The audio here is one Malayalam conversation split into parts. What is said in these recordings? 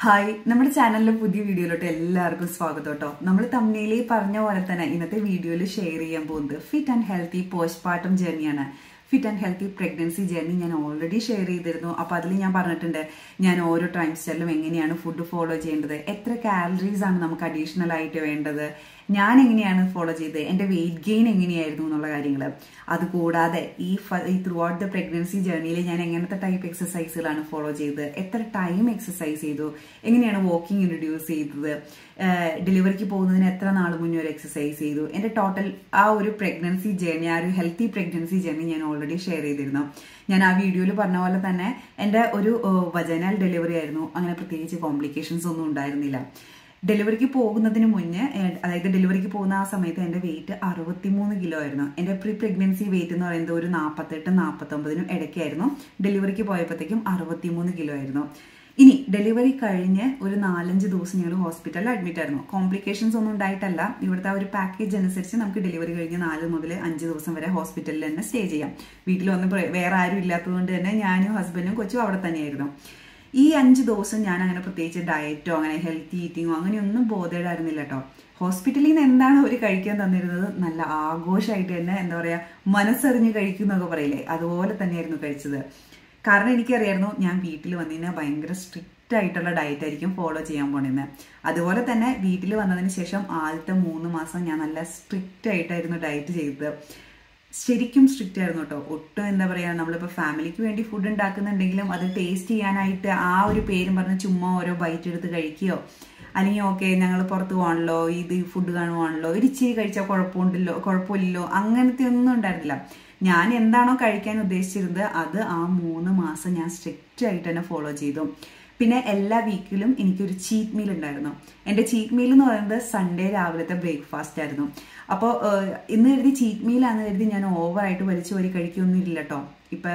ഹായ് നമ്മുടെ ചാനലിലെ പുതിയ വീഡിയോയിലോട്ട് എല്ലാവർക്കും സ്വാഗതം കേട്ടോ നമ്മൾ തമ്മിലേ പറഞ്ഞ പോലെ തന്നെ ഇന്നത്തെ വീഡിയോയിൽ ഷെയർ ചെയ്യാൻ പോകുന്നത് fit and healthy postpartum ജേർണിയാണ് fit and healthy pregnancy journey ഞാൻ ഓൾറെഡി ഷെയർ ചെയ്തിരുന്നു അപ്പോൾ അതിൽ ഞാൻ പറഞ്ഞിട്ടുണ്ട് ഞാൻ ഓരോ ടൈം സ്റ്റൈലും എങ്ങനെയാണ് ഫുഡ് ഫോളോ ചെയ്യേണ്ടത് എത്ര കാലറീസ് ആണ് നമുക്ക് അഡീഷണൽ ആയിട്ട് വേണ്ടത് ഞാൻ എങ്ങനെയാണ് ഫോളോ ചെയ്തത് എൻ്റെ വെയിറ്റ് ഗെയിൻ എങ്ങനെയായിരുന്നു എന്നുള്ള കാര്യങ്ങൾ അതുകൂടാതെ ഈ ഈ ത്രൂ ഔട്ട് ദ പ്രഗ്നൻസി ജേർണിയിൽ ഞാൻ എങ്ങനത്തെ ടൈപ്പ് എക്സസൈസുകളാണ് ഫോളോ ചെയ്തത് എത്ര ടൈം എക്സസൈസ് ചെയ്തു എങ്ങനെയാണ് വാക്കിംഗ് ഇൻട്രൊഡ്യൂസ് ചെയ്തത് ഡെലിവറിക്ക് പോകുന്നതിന് എത്ര നാൾ മുന്നേ ഒരു എക്സസൈസ് ചെയ്തു എൻ്റെ ടോട്ടൽ ആ ഒരു പ്രഗ്നൻസി ജേർണി ആ ഒരു ഹെൽത്തി പ്രഗ്നൻസി ജേർണി ഞാൻ ഓൾറെഡി ഷെയർ ചെയ്തിരുന്നു ഞാൻ ആ വീഡിയോയിൽ പറഞ്ഞ പോലെ തന്നെ എൻ്റെ ഒരു വജനാൽ ഡെലിവറി ആയിരുന്നു അങ്ങനെ പ്രത്യേകിച്ച് കോംപ്ലിക്കേഷൻസ് ഒന്നും ഉണ്ടായിരുന്നില്ല ഡെലിവറിക്ക് പോകുന്നതിന് മുന്നേ അതായത് ഡെലിവറിക്ക് പോകുന്ന ആ സമയത്ത് എൻ്റെ വെയിറ്റ് അറുപത്തിമൂന്ന് കിലോ ആയിരുന്നു എൻ്റെ പ്രീ പ്രഗ്നൻസി വെയിറ്റ് എന്ന് പറയുന്നത് ഒരു നാൽപ്പത്തെട്ട് നാൽപ്പത്തൊമ്പതിനും ഇടയ്ക്കായിരുന്നു ഡെലിവറിക്ക് പോയപ്പോഴത്തേക്കും അറുപത്തിമൂന്ന് കിലോ ആയിരുന്നു ഇനി ഡെലിവറി കഴിഞ്ഞ് ഒരു നാലഞ്ച് ദിവസം ഞങ്ങൾ ഹോസ്പിറ്റലിൽ അഡ്മിറ്റ് ആയിരുന്നു കോംപ്ലിക്കേഷൻസ് ഒന്നും ഉണ്ടായിട്ടല്ല ഇവിടുത്തെ ആ ഒരു പാക്കേജ് അനുസരിച്ച് നമുക്ക് ഡെലിവറി കഴിഞ്ഞ് നാല് മുതൽ അഞ്ച് ദിവസം വരെ ഹോസ്പിറ്റലിൽ തന്നെ സ്റ്റേ ചെയ്യാം വീട്ടിൽ വന്ന് വേറെ ആരും ഇല്ലാത്തതുകൊണ്ട് തന്നെ ഞാനും ഹസ്ബൻഡും കൊച്ചും അവിടെ തന്നെയായിരുന്നു ഈ അഞ്ച് ദിവസം ഞാൻ അങ്ങനെ പ്രത്യേകിച്ച് ഡയറ്റോ അങ്ങനെ ഹെൽത്തി ഈറ്റിങ്ങോ അങ്ങനെയൊന്നും ബോധേഡായിരുന്നില്ല കേട്ടോ ഹോസ്പിറ്റലിൽ നിന്ന് എന്താണ് അവർ കഴിക്കാൻ തന്നിരുന്നത് നല്ല ആഘോഷമായിട്ട് തന്നെ എന്താ പറയുക മനസ്സറിഞ്ഞ് കഴിക്കുന്നൊക്കെ പറയില്ലേ അതുപോലെ തന്നെയായിരുന്നു കഴിച്ചത് കാരണം എനിക്കറിയായിരുന്നു ഞാൻ വീട്ടിൽ വന്നതിന് ഭയങ്കര സ്ട്രിക്റ്റ് ആയിട്ടുള്ള ഡയറ്റ് ആയിരിക്കും ഫോളോ ചെയ്യാൻ പോണെന്ന് അതുപോലെ തന്നെ വീട്ടിൽ വന്നതിന് ശേഷം ആദ്യത്തെ മൂന്ന് മാസം ഞാൻ നല്ല സ്ട്രിക്റ്റ് ആയിട്ടായിരുന്നു ഡയറ്റ് ചെയ്തത് ശരിക്കും സ്ട്രിക്റ്റ് ആയിരുന്നു കേട്ടോ ഒട്ടും എന്താ പറയുക നമ്മളിപ്പോൾ ഫാമിലിക്ക് വേണ്ടി ഫുഡ് ഉണ്ടാക്കുന്നുണ്ടെങ്കിലും അത് ടേസ്റ്റ് ചെയ്യാനായിട്ട് ആ ഒരു പേരും പറഞ്ഞ് ചുമ്മാ ഓരോ ബൈറ്റ് എടുത്ത് കഴിക്കുകയോ അല്ലെങ്കിൽ ഓക്കെ ഞങ്ങൾ പുറത്ത് പോകണല്ലോ ഇത് ഫുഡ് കാണുവാണല്ലോ ഒരു ഇച്ചിരി കഴിച്ചാൽ കുഴപ്പമുണ്ടല്ലോ കുഴപ്പമില്ലല്ലോ അങ്ങനത്തെ ഒന്നും ഉണ്ടായിരുന്നില്ല ഞാൻ എന്താണോ കഴിക്കാൻ ഉദ്ദേശിച്ചിരുന്നത് അത് ആ മൂന്ന് മാസം ഞാൻ സ്ട്രിക്റ്റ് ആയിട്ട് തന്നെ ഫോളോ ചെയ്തു പിന്നെ എല്ലാ വീക്കിലും എനിക്കൊരു ചീറ്റ് മീൽ ഉണ്ടായിരുന്നു എൻ്റെ ചീറ്റ് മീൽ എന്ന് പറയുന്നത് സൺഡേ രാവിലത്തെ ബ്രേക്ക്ഫാസ്റ്റ് ആയിരുന്നു അപ്പോൾ ഇന്ന് കരുതി ചീറ്റ് മീലാന്ന് കരുതി ഞാൻ ഓവറായിട്ട് വലിച്ചു വരി കഴിക്കൊന്നുമില്ല കേട്ടോ ഇപ്പൊ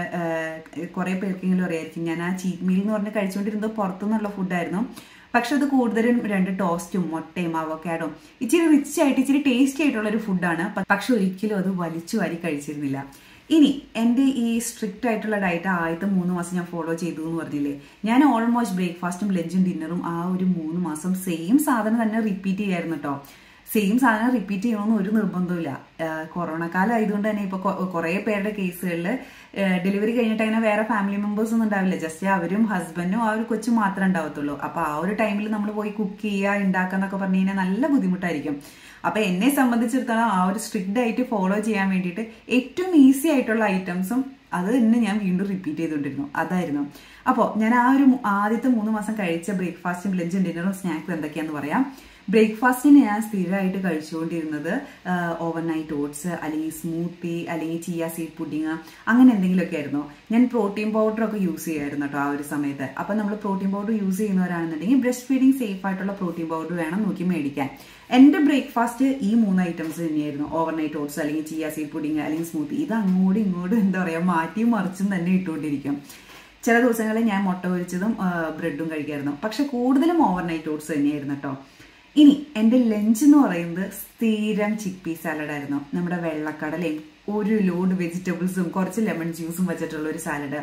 കുറെ പേർക്കെങ്കിലും അറിയായിരിക്കും ഞാൻ ആ ചീറ്റ് മീൽ എന്ന് പറഞ്ഞ് കഴിച്ചുകൊണ്ടിരുന്നത് പുറത്തുനിന്നുള്ള ഫുഡായിരുന്നു പക്ഷെ അത് കൂടുതലും രണ്ട് ടോസ്റ്റും മുട്ടയും അവക്കാഡും ഇച്ചിരി റിച്ച് ആയിട്ട് ഇച്ചിരി ടേസ്റ്റി ആയിട്ടുള്ള ഒരു ഫുഡാണ് പക്ഷെ ഒരിക്കലും അത് വലിച്ചു വാരി കഴിച്ചിരുന്നില്ല ഇനി എൻ്റെ ഈ സ്ട്രിക്റ്റ് ആയിട്ടുള്ള ഡയറ്റ് ആദ്യത്തെ മൂന്ന് മാസം ഞാൻ ഫോളോ ചെയ്തു എന്ന് പറഞ്ഞില്ലേ ഞാൻ ഓൾമോസ്റ്റ് ബ്രേക്ക്ഫാസ്റ്റും ലഞ്ചും ഡിന്നറും ആ ഒരു മൂന്ന് മാസം സെയിം സാധനം തന്നെ റിപ്പീറ്റ് ചെയ്യായിരുന്നു കേട്ടോ സെയിം സാധനം റിപ്പീറ്റ് ചെയ്യണമെന്ന് ഒരു നിർബന്ധമില്ല കൊറോണ കാലം ആയതുകൊണ്ട് തന്നെ ഇപ്പൊ കുറെ പേരുടെ കേസുകളിൽ ഡെലിവറി കഴിഞ്ഞിട്ട് അങ്ങനെ വേറെ ഫാമിലി മെമ്പേഴ്സ് ഒന്നും ഉണ്ടാവില്ല ജസ്റ്റ് അവരും ഹസ്ബൻഡും ആ ഒരു കൊച്ചും മാത്രമേ ഉണ്ടാവത്തുള്ളൂ അപ്പൊ ആ ഒരു ടൈമിൽ നമ്മൾ പോയി കുക്ക് ചെയ്യുക ഉണ്ടാക്കുക എന്നൊക്കെ പറഞ്ഞു കഴിഞ്ഞാൽ നല്ല ബുദ്ധിമുട്ടായിരിക്കും അപ്പൊ എന്നെ സംബന്ധിച്ചിടത്തോളം ആ ഒരു സ്ട്രിക്റ്റ് ആയിട്ട് ഫോളോ ചെയ്യാൻ വേണ്ടിയിട്ട് ഏറ്റവും ഈസി ആയിട്ടുള്ള ഐറ്റംസും അത് തന്നെ ഞാൻ വീണ്ടും റിപ്പീറ്റ് ചെയ്തുകൊണ്ടിരുന്നു അതായിരുന്നു അപ്പോൾ ഞാൻ ആ ഒരു ആദ്യത്തെ മൂന്ന് മാസം കഴിച്ച ബ്രേക്ക്ഫാസ്റ്റും ലഞ്ചും ഡിന്നറും സ്നാക്സും എന്തൊക്കെയാന്ന് പറയാം ബ്രേക്ക്ഫാസ്റ്റിന് ഞാൻ സ്ഥിരമായിട്ട് കഴിച്ചുകൊണ്ടിരുന്നത് ഓവർനൈറ്റ് ഓട്സ് അല്ലെങ്കിൽ സ്മൂത്തി അല്ലെങ്കിൽ ചിയ സീഡ് പുഡിങ് അങ്ങനെ എന്തെങ്കിലുമൊക്കെ ആയിരുന്നു ഞാൻ പ്രോട്ടീൻ പൗഡർ ഒക്കെ യൂസ് ചെയ്യുമായിരുന്നു കേട്ടോ ആ ഒരു സമയത്ത് അപ്പം നമ്മൾ പ്രോട്ടീൻ പൗഡർ യൂസ് ചെയ്യുന്നവരാണെന്നുണ്ടെങ്കിൽ ബ്രസ്റ്റ് ഫീഡിങ് സേഫ് ആയിട്ടുള്ള പ്രോട്ടീൻ പൗഡർ വേണം നോക്കി മേടിക്കാൻ എൻ്റെ ബ്രേക്ക്ഫാസ്റ്റ് ഈ മൂന്ന് ഐറ്റംസ് തന്നെയായിരുന്നു ഓവർനൈറ്റ് ഓട്സ് അല്ലെങ്കിൽ ചിയ സീഡ് പുഡിങ് അല്ലെങ്കിൽ സ്മൂത്തി ഇത് അങ്ങോട്ടും ഇങ്ങോട്ടും എന്താ പറയുക മാറ്റിയും മറിച്ചും തന്നെ ഇട്ടുകൊണ്ടിരിക്കും ചില ദിവസങ്ങളിൽ ഞാൻ മുട്ട പൊരിച്ചതും ബ്രെഡും കഴിക്കായിരുന്നു പക്ഷെ കൂടുതലും ഓവർനൈറ്റ് ഓട്സ് തന്നെയായിരുന്നു കേട്ടോ ഇനി എൻ്റെ ലഞ്ച് എന്ന് പറയുന്നത് സ്ഥിരം ചിക്ക് പീ സാലഡ് ആയിരുന്നു നമ്മുടെ വെള്ളക്കടലയും ഒരു ലോഡ് വെജിറ്റബിൾസും കുറച്ച് ലെമൺ ജ്യൂസും വെച്ചിട്ടുള്ള ഒരു സാലഡ്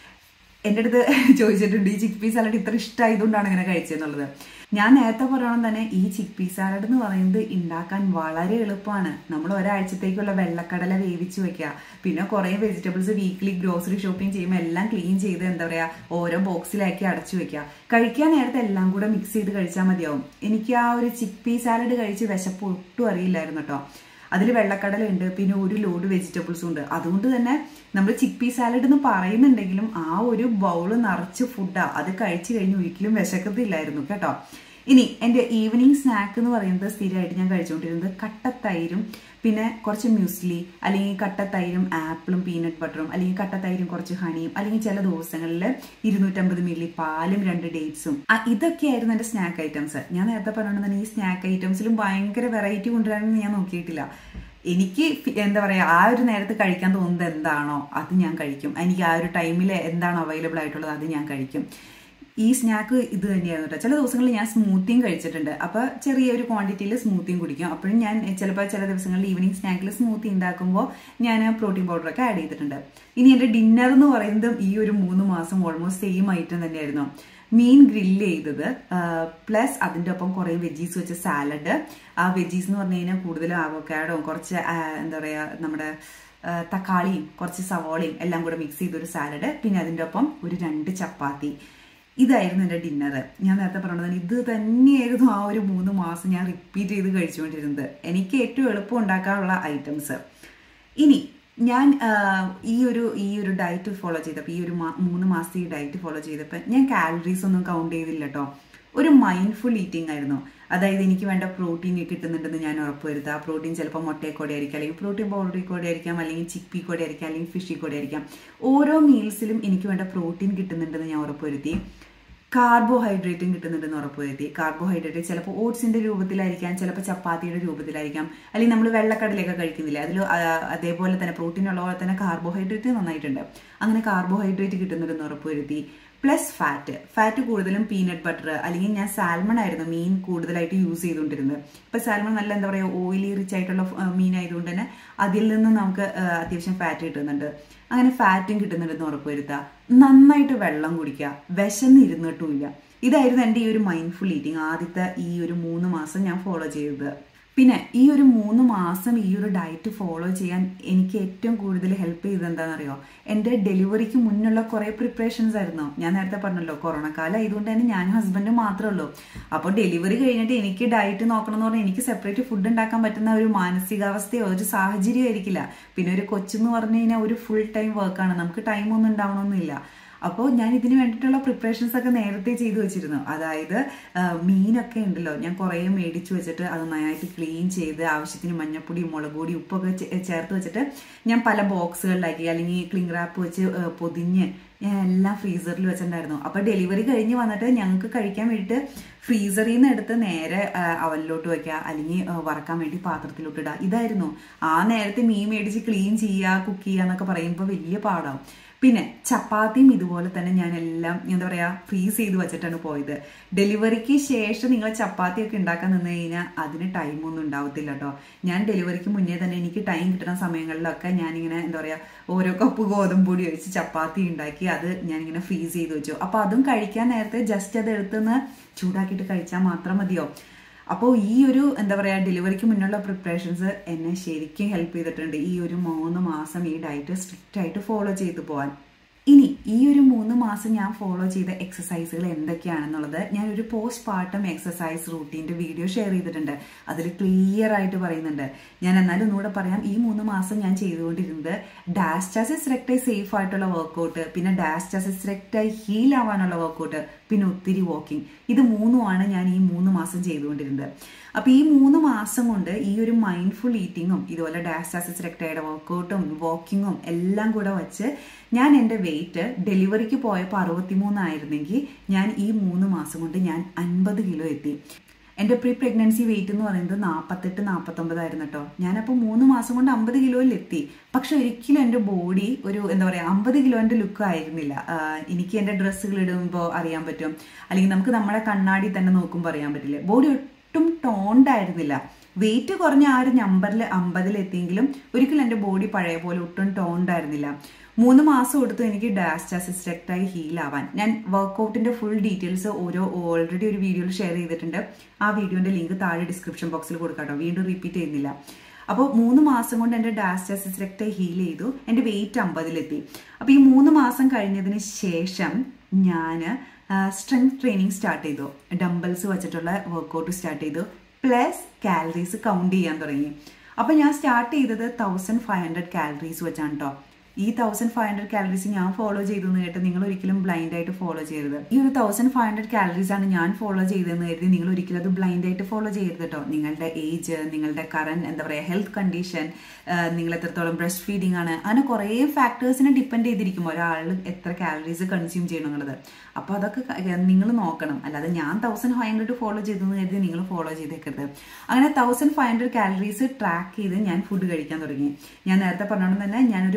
എൻ്റെ അടുത്ത് ചോദിച്ചിട്ടുണ്ട് ഈ ചിക്ക് പീ സാലഡ് ഇത്ര ഇഷ്ടമായതുകൊണ്ടാണ് ഇങ്ങനെ കഴിച്ചതെന്നുള്ളത് ഞാൻ നേരത്തെ പറയണം തന്നെ ഈ ചിക്ക് പീ സാലഡ് എന്ന് പറയുന്നത് ഉണ്ടാക്കാൻ വളരെ എളുപ്പമാണ് നമ്മൾ ഒരാഴ്ചത്തേക്കുള്ള വെള്ളക്കടല വേവിച്ച് വെക്കുക പിന്നെ കുറേ വെജിറ്റബിൾസ് വീക്ക്ലി ഗ്രോസറി ഷോപ്പിംഗ് ചെയ്യുമ്പോൾ എല്ലാം ക്ലീൻ ചെയ്ത് എന്താ പറയുക ഓരോ ബോക്സിലാക്കി അടച്ചു വെക്കുക കഴിക്കാൻ നേരത്തെ എല്ലാം കൂടെ മിക്സ് ചെയ്ത് കഴിച്ചാൽ മതിയാവും എനിക്ക് ആ ഒരു ചിക്ക് പീ സാലഡ് കഴിച്ച് വിശപ്പ് ഒട്ടും അറിയില്ലായിരുന്നു കേട്ടോ അതിൽ വെള്ളക്കടല ഉണ്ട് പിന്നെ ഒരു ലോഡ് വെജിറ്റബിൾസും ഉണ്ട് അതുകൊണ്ട് തന്നെ നമ്മൾ ചിക്ക് പീ സാലഡ് എന്ന് പറയുന്നുണ്ടെങ്കിലും ആ ഒരു ബൗള് നിറച്ച് ഫുഡാ അത് കഴിച്ചു കഴിഞ്ഞ് ഒരിക്കലും വിശക്കത്തില്ലായിരുന്നു കേട്ടോ ഇനി എൻ്റെ ഈവനിങ് സ്നാക്ക് എന്ന് പറയുന്നത് സ്ഥിരമായിട്ട് ഞാൻ കഴിച്ചുകൊണ്ടിരുന്നത് കട്ടത്തൈരും പിന്നെ കുറച്ച് മ്യൂസ്ലി അല്ലെങ്കിൽ കട്ടത്തൈരും ആപ്പിളും പീനട്ട് ബട്ടറും അല്ലെങ്കിൽ കട്ടത്തൈരും കുറച്ച് ഹണിയും അല്ലെങ്കിൽ ചില ദിവസങ്ങളിൽ ഇരുന്നൂറ്റമ്പത് മില്ലി പാലും രണ്ട് ഡേറ്റ്സും ഇതൊക്കെയായിരുന്നു എൻ്റെ സ്നാക്ക് ഐറ്റംസ് ഞാൻ നേരത്തെ പറഞ്ഞിട്ടുണ്ടെങ്കിൽ ഈ സ്നാക്ക് ഐറ്റംസിലും ഭയങ്കര വെറൈറ്റി കൊണ്ടുവരാനൊന്നും ഞാൻ നോക്കിയിട്ടില്ല എനിക്ക് എന്താ പറയുക ആ ഒരു നേരത്ത് കഴിക്കാൻ തോന്നുന്നത് എന്താണോ അത് ഞാൻ കഴിക്കും എനിക്ക് ആ ഒരു ടൈമിൽ എന്താണോ അവൈലബിൾ ആയിട്ടുള്ളത് അത് ഞാൻ കഴിക്കും ഈ സ്നാക്ക് ഇത് തന്നെയായിരുന്നു കേട്ടോ ചില ദിവസങ്ങളിൽ ഞാൻ സ്മൂത്തിയും കഴിച്ചിട്ടുണ്ട് അപ്പോൾ ചെറിയൊരു ക്വാണ്ടിറ്റിയിൽ സ്മൂത്തിയും കുടിക്കും അപ്പോഴും ഞാൻ ചിലപ്പോൾ ചില ദിവസങ്ങളിൽ ഈവനിങ് സ്നാക്കിൽ സ്മൂത്തി ഉണ്ടാക്കുമ്പോൾ ഞാൻ പ്രോട്ടീൻ പൗഡറൊക്കെ ആഡ് ചെയ്തിട്ടുണ്ട് ഇനി എൻ്റെ ഡിന്നർ എന്ന് പറയുന്നത് ഈ ഒരു മൂന്ന് മാസം ഓൾമോസ്റ്റ് സെയിം ഐറ്റം തന്നെയായിരുന്നു മീൻ ഗ്രില്ല് ചെയ്തത് പ്ലസ് അതിൻ്റെ ഒപ്പം കുറേ വെജീസ് വെച്ച സാലഡ് ആ വെജീസ് എന്ന് പറഞ്ഞു കഴിഞ്ഞാൽ കൂടുതലും ആവോക്കാഡോ കുറച്ച് ആ, എന്താ പറയുക നമ്മുടെ ആ, തക്കാളിയും കുറച്ച് സവോളയും എല്ലാം കൂടെ മിക്സ് ചെയ്തൊരു സാലഡ് പിന്നെ അതിൻ്റെ ഒപ്പം ഒരു രണ്ട് ചപ്പാത്തി ഇതായിരുന്നു എൻ്റെ ഡിന്നർ ഞാൻ നേരത്തെ പറഞ്ഞത് ഇത് തന്നെയായിരുന്നു ആ ഒരു മൂന്ന് മാസം ഞാൻ റിപ്പീറ്റ് ചെയ്ത് കഴിച്ചുകൊണ്ടിരുന്നത് എനിക്ക് ഏറ്റവും എളുപ്പം ഉണ്ടാക്കാനുള്ള ഐറ്റംസ് ഇനി ഞാൻ ആ, ഈ ഒരു ഈ ഒരു ഡയറ്റ് ഫോളോ ചെയ്തപ്പോൾ ഈ ഒരു മാ- മൂന്ന് മാസത്തെ ഈ ഡയറ്റ് ഫോളോ ചെയ്തപ്പോൾ ഞാൻ കാലറീസ് ഒന്നും കൗണ്ട് ചെയ്തില്ല കേട്ടോ ഒരു മൈൻഡ്ഫുൾ ഈറ്റിംഗ് ആയിരുന്നു അതായത് എനിക്ക് വേണ്ട പ്രോട്ടീൻ കിട്ടുന്നുണ്ടെന്ന് ഞാൻ ഉറപ്പുവരുത്തുക ആ പ്രോട്ടീൻ ചിലപ്പോൾ മുട്ടയെ കൂടെ ആയിരിക്കാം അല്ലെങ്കിൽ പ്രോട്ടീൻ പൗഡറിൽ കൂടെ ആയിരിക്കാം അല്ലെങ്കിൽ ചിപ്പി കൂടെ ആയിരിക്കാം അല്ലെങ്കിൽ ഫിഷിൽ കൂടെ ആയിരിക്കാം ഓരോ മീൽസിലും എനിക്ക് വേണ്ട പ്രോട്ടീൻ കിട്ടുന്നുണ്ടെന്ന് ഞാൻ ഉറപ്പുവരുത്തി കാർബോഹൈഡ്രേറ്റും കിട്ടുന്നുണ്ടെന്ന് ഉറപ്പുവരുത്തി കാർബോഹൈഡ്രേറ്റ് ചിലപ്പോൾ ഓട്സിന്റെ രൂപത്തിലായിരിക്കാം ചിലപ്പോൾ ചപ്പാത്തിയുടെ രൂപത്തിലായിരിക്കാം അല്ലെങ്കിൽ നമ്മൾ വെള്ളക്കടലയൊക്കെ കഴിക്കുന്നില്ല അതിൽ അതേപോലെ തന്നെ പ്രോട്ടീൻ ഉള്ള പോലെ തന്നെ കാർബോഹൈഡ്രേറ്റ് നന്നായിട്ടുണ്ട് അങ്ങനെ കാർബോഹൈഡ്രേറ്റ് കിട്ടുന്നുണ്ടെന്ന് ഉറപ്പുവരുത്തി പ്ലസ് ഫാറ്റ് ഫാറ്റ് കൂടുതലും പീനട്ട് ബട്ടർ അല്ലെങ്കിൽ ഞാൻ സാൽമൺ ആയിരുന്നു മീൻ കൂടുതലായിട്ട് യൂസ് ചെയ്തുകൊണ്ടിരുന്നത് ഇപ്പൊ സാൽമൺ നല്ല എന്താ പറയുക ഓയിലി റിച്ച് ആയിട്ടുള്ള ആ, മീൻ ആയതുകൊണ്ട് തന്നെ അതിൽ നിന്ന് നമുക്ക് ആ, അത്യാവശ്യം ഫാറ്റ് കിട്ടുന്നുണ്ട് അങ്ങനെ ഫാറ്റും കിട്ടുന്നുണ്ടെന്ന് ഉറപ്പുവരുത്തുക നന്നായിട്ട് വെള്ളം കുടിക്കുക വിശന്നിരുന്നിട്ടുമില്ല ഇതായിരുന്നു എൻ്റെ ഈ ഒരു മൈൻഡ്ഫുൾ ഈറ്റിംഗ് ആദ്യത്തെ ഈ ഒരു മൂന്ന് മാസം ഞാൻ ഫോളോ ചെയ്തത് പിന്നെ ഈ ഒരു മൂന്ന് മാസം ഈ ഒരു ഡയറ്റ് ഫോളോ ചെയ്യാൻ എനിക്ക് ഏറ്റവും കൂടുതൽ ഹെൽപ്പ് ചെയ്തത് എന്താണെന്നറിയോ എൻ്റെ ഡെലിവറിക്ക് മുന്നുള്ള കുറേ പ്രിപ്പറേഷൻസ് ആയിരുന്നു ഞാൻ നേരത്തെ പറഞ്ഞല്ലോ കൊറോണ കാലം ആയതുകൊണ്ട് തന്നെ ഞാനും ഹസ്ബൻഡും മാത്രമേ ഉള്ളൂ അപ്പോൾ ഡെലിവറി കഴിഞ്ഞിട്ട് എനിക്ക് ഡയറ്റ് നോക്കണം എന്ന് പറഞ്ഞാൽ എനിക്ക് സെപ്പറേറ്റ് ഫുഡ് ഉണ്ടാക്കാൻ പറ്റുന്ന ഒരു മാനസികാവസ്ഥയോ ഒരു സാഹചര്യം ആയിരിക്കില്ല പിന്നെ ഒരു കൊച്ചെന്ന് പറഞ്ഞു കഴിഞ്ഞാൽ ഒരു ഫുൾ ടൈം വർക്കാണ് നമുക്ക് ടൈമൊന്നും ഉണ്ടാവണമെന്നില്ല അപ്പോൾ ഞാൻ ഇതിന് വേണ്ടിയിട്ടുള്ള പ്രിപ്പറേഷൻസ് ഒക്കെ നേരത്തെ ചെയ്തു വെച്ചിരുന്നു അതായത് ആ, മീനൊക്കെ ഉണ്ടല്ലോ ഞാൻ കുറേ മേടിച്ചു വെച്ചിട്ട് അത് നന്നായിട്ട് ക്ലീൻ ചെയ്ത് ആവശ്യത്തിന് മഞ്ഞപ്പൊടി മുളക് പൊടി ഉപ്പൊക്കെ ചേ- ചേർത്ത് വെച്ചിട്ട് ഞാൻ പല ബോക്സുകളിലാക്കി അല്ലെങ്കിൽ ക്ലിംഗ് റാപ്പ് വെച്ച് ആ, പൊതിഞ്ഞ് ഞാൻ എല്ലാം ഫ്രീസറിൽ വെച്ചിട്ടുണ്ടായിരുന്നു അപ്പോൾ ഡെലിവറി കഴിഞ്ഞ് വന്നിട്ട് ഞങ്ങൾക്ക് കഴിക്കാൻ വേണ്ടിയിട്ട് ഫ്രീസറിൽ നിന്ന് എടുത്ത് നേരെ ആ, അവലിലോട്ട് വെക്കുക അല്ലെങ്കിൽ ആ, വറക്കാൻ വേണ്ടി പാത്രത്തിലോട്ട് ഇടുക ഇതായിരുന്നു ആ നേരത്തെ മീൻ മേടിച്ച് ക്ലീൻ ചെയ്യുക കുക്ക് ചെയ്യുക എന്നൊക്കെ പറയുമ്പോൾ വലിയ പാടാവും പിന്നെ ചപ്പാത്തിയും ഇതുപോലെ തന്നെ ഞാൻ എല്ലാം എന്താ പറയാ ഫ്രീസ് ചെയ്ത് വെച്ചിട്ടാണ് പോയത് ഡെലിവറിക്ക് ശേഷം നിങ്ങൾ ചപ്പാത്തിയൊക്കെ ഉണ്ടാക്കാൻ നിന്ന് കഴിഞ്ഞാൽ അതിന് ടൈമൊന്നും ഉണ്ടാവത്തില്ല കേട്ടോ ഞാൻ ഡെലിവറിക്ക് മുന്നേ തന്നെ എനിക്ക് ടൈം കിട്ടുന്ന സമയങ്ങളിലൊക്കെ ഞാനിങ്ങനെ എന്താ പറയാ ഓരോ കപ്പ് ഗോതമ്പ് പൊടി ഒഴിച്ച് ചപ്പാത്തി ഉണ്ടാക്കി അത് ഞാനിങ്ങനെ ഫ്രീസ് ചെയ്ത് വെച്ചു അപ്പൊ അതും കഴിക്കാൻ നേരത്തെ ജസ്റ്റ് അത് എടുത്തുനിന്ന് ചൂടാക്കിയിട്ട് കഴിച്ചാൽ മാത്രം മതിയോ അപ്പോൾ ഈ ഒരു എന്താ പറയുക ഡെലിവറിക്ക് മുന്നുള്ള പ്രിപ്പറേഷൻസ് എന്നെ ശരിക്കും ഹെൽപ്പ് ചെയ്തിട്ടുണ്ട് ഈ ഒരു മൂന്ന് മാസം ഈ ഡയറ്റ് സ്ട്രിക്റ്റ് ആയിട്ട് ഫോളോ ചെയ്തു പോകാൻ ഇനി ഈ ഒരു മൂന്ന് മാസം ഞാൻ ഫോളോ ചെയ്ത എക്സസൈസുകൾ എന്തൊക്കെയാണെന്നുള്ളത് ഞാൻ ഒരു പോസ്റ്റ് പാർട്ടം എക്സസൈസ് റൂട്ടീൻ്റെ വീഡിയോ ഷെയർ ചെയ്തിട്ടുണ്ട് അതിൽ ക്ലിയർ ആയിട്ട് പറയുന്നുണ്ട് ഞാൻ എന്നാലും ഒന്നുകൂടെ പറയാം ഈ മൂന്ന് മാസം ഞാൻ ചെയ്തുകൊണ്ടിരുന്നത് ഡാസ്റ്റാസിസ് റെക്ടൈ സേഫ് ആയിട്ടുള്ള വർക്കൗട്ട് പിന്നെ ഡാസ്റ്റാസിസ് റെക്ടൈ ഹീൽ ആവാനുള്ള വർക്കൗട്ട് പിന്നെ ഒത്തിരി വാക്കിംഗ് ഇത് മൂന്നുമാണ് ഞാൻ ഈ മൂന്ന് മാസം ചെയ്തുകൊണ്ടിരുന്നത് അപ്പൊ ഈ മൂന്ന് മാസം കൊണ്ട് ഈ ഒരു മൈൻഡ്ഫുൾ ഈറ്റിങ്ങും ഇതുപോലെ ഡാസ്റ്റാസിസ് റെക്ടയുടെ വർക്കൗട്ടും വാക്കിങ്ങും എല്ലാം കൂടെ വെച്ച് ഞാൻ എൻ്റെ വെയിറ്റ് ഡെലിവറിക്ക് പോയപ്പോൾ അറുപത്തിമൂന്നായിരുന്നെങ്കിൽ ഞാൻ ഈ മൂന്ന് മാസം കൊണ്ട് ഞാൻ അൻപത് കിലോ എത്തി എൻ്റെ പ്രീ പ്രഗ്നൻസി വെയിറ്റ് എന്ന് പറയുന്നത് നാൽപ്പത്തെട്ട് നാൽപ്പത്തൊമ്പതായിരുന്നു കേട്ടോ ഞാനപ്പോൾ മൂന്ന് മാസം കൊണ്ട് അമ്പത് കിലോയിൽ എത്തി പക്ഷെ ഒരിക്കലും എൻ്റെ ബോഡി ഒരു എന്താ പറയുക അമ്പത് കിലോൻ്റെ ലുക്ക് ആയിരുന്നില്ല ആഹ് എനിക്ക് എൻ്റെ ഡ്രസ്സുകൾ ഇടുമ്പോൾ അറിയാൻ പറ്റും അല്ലെങ്കിൽ നമുക്ക് നമ്മുടെ കണ്ണാടി തന്നെ നോക്കുമ്പോൾ അറിയാൻ പറ്റില്ല ബോഡി ഒട്ടും ടോൺഡ് ആയിരുന്നില്ല വെയിറ്റ് കുറഞ്ഞ ആ ഒരു നമ്പറിൽ അമ്പതിൽ എത്തിയെങ്കിലും ഒരിക്കലും എൻ്റെ ബോഡി പഴയ പോലെ ഒട്ടും ടോൺഡ് ആയിരുന്നില്ല മൂന്ന് മാസം എടുത്തു എനിക്ക് ഡാസ്റ്റാസിസ്റ്റെക്റ്റായി ഹീൽ ആവാൻ ഞാൻ വർക്കൗട്ടിന്റെ ഫുൾ ഡീറ്റെയിൽസ് ഓരോ ഓൾറെഡി ഒരു വീഡിയോയിൽ ഷെയർ ചെയ്തിട്ടുണ്ട് ആ വീഡിയോന്റെ ലിങ്ക് താഴെ ഡിസ്ക്രിപ്ഷൻ ബോക്സിൽ കൊടുക്കാം കേട്ടോ വീണ്ടും റിപ്പീറ്റ് ചെയ്യുന്നില്ല അപ്പോൾ മൂന്ന് മാസം കൊണ്ട് എൻ്റെ ഡാസ്റ്റാസിസ്റ്റെക്റ്റ് ഹീൽ ചെയ്തു എൻ്റെ വെയിറ്റ് അമ്പതിലെത്തി അപ്പോൾ ഈ മൂന്ന് മാസം കഴിഞ്ഞതിന് ശേഷം ഞാൻ സ്ട്രെങ്ത് ട്രെയിനിങ് സ്റ്റാർട്ട് ചെയ്തു ഡംബൽസ് വെച്ചിട്ടുള്ള വർക്കൗട്ട് സ്റ്റാർട്ട് ചെയ്തു പ്ലസ് കാലറീസ് കൗണ്ട് ചെയ്യാൻ തുടങ്ങി അപ്പോൾ ഞാൻ സ്റ്റാർട്ട് ചെയ്തത് തൗസൻഡ് ഫൈവ് ഹൺഡ്രഡ് കാലറീസ് വെച്ചാണ് കേട്ടോ ഈ തൗസൻഡ് ഫൈവ് ഹൺഡ്രഡ് കാലറീസ് ഞാൻ ഫോളോ ചെയ്തു എന്ന് കേട്ട് നിങ്ങൾ ഒരിക്കലും ബ്ലൈൻഡ് ആയിട്ട് ഫോളോ ചെയ്യരുത് ഈ ഒരു തൗസൻഡ് ഫൈവ് ഹൺഡ്രഡ് കാലറീസ് ആണ് ഞാൻ ഫോളോ ചെയ്തതെന്ന് കരുതി നിങ്ങൾ ഒരിക്കലും അത് ബ്ലൈൻഡ് ആയിട്ട് ഫോളോ ചെയ്യരുത് കേട്ടോ നിങ്ങളുടെ ഏജ് നിങ്ങളുടെ കറന്റ് എന്താ പറയുക ഹെൽത്ത് കണ്ടീഷൻ നിങ്ങൾ എത്രത്തോളം ബ്രസ്റ്റ് ഫീഡിംഗ് ആണ് അങ്ങനെ കുറേ ഫാക്ടേഴ്സിനെ ഡിപ്പെൻഡ് ചെയ്തിരിക്കും ഒരാൾ എത്ര കാലറീസ് കൺസ്യൂം ചെയ്യണം എന്നുള്ളത് അപ്പോൾ അതൊക്കെ നിങ്ങൾ നോക്കണം അല്ലാതെ ഞാൻ തൗസൻഡ് ഫൈവ് ഹൺഡ്രഡ് ഫോളോ ചെയ്തെന്ന് കരുതി നിങ്ങൾ ഫോളോ ചെയ്തേക്കരുത് അങ്ങനെ thousand five hundred calories track ചെയ്ത് ഞാൻ ഫുഡ് കഴിക്കാൻ തുടങ്ങി ഞാൻ നേരത്തെ പറഞ്ഞോണ്ട് തന്നെ ഞാനൊരു പ്രോട്ടീൻ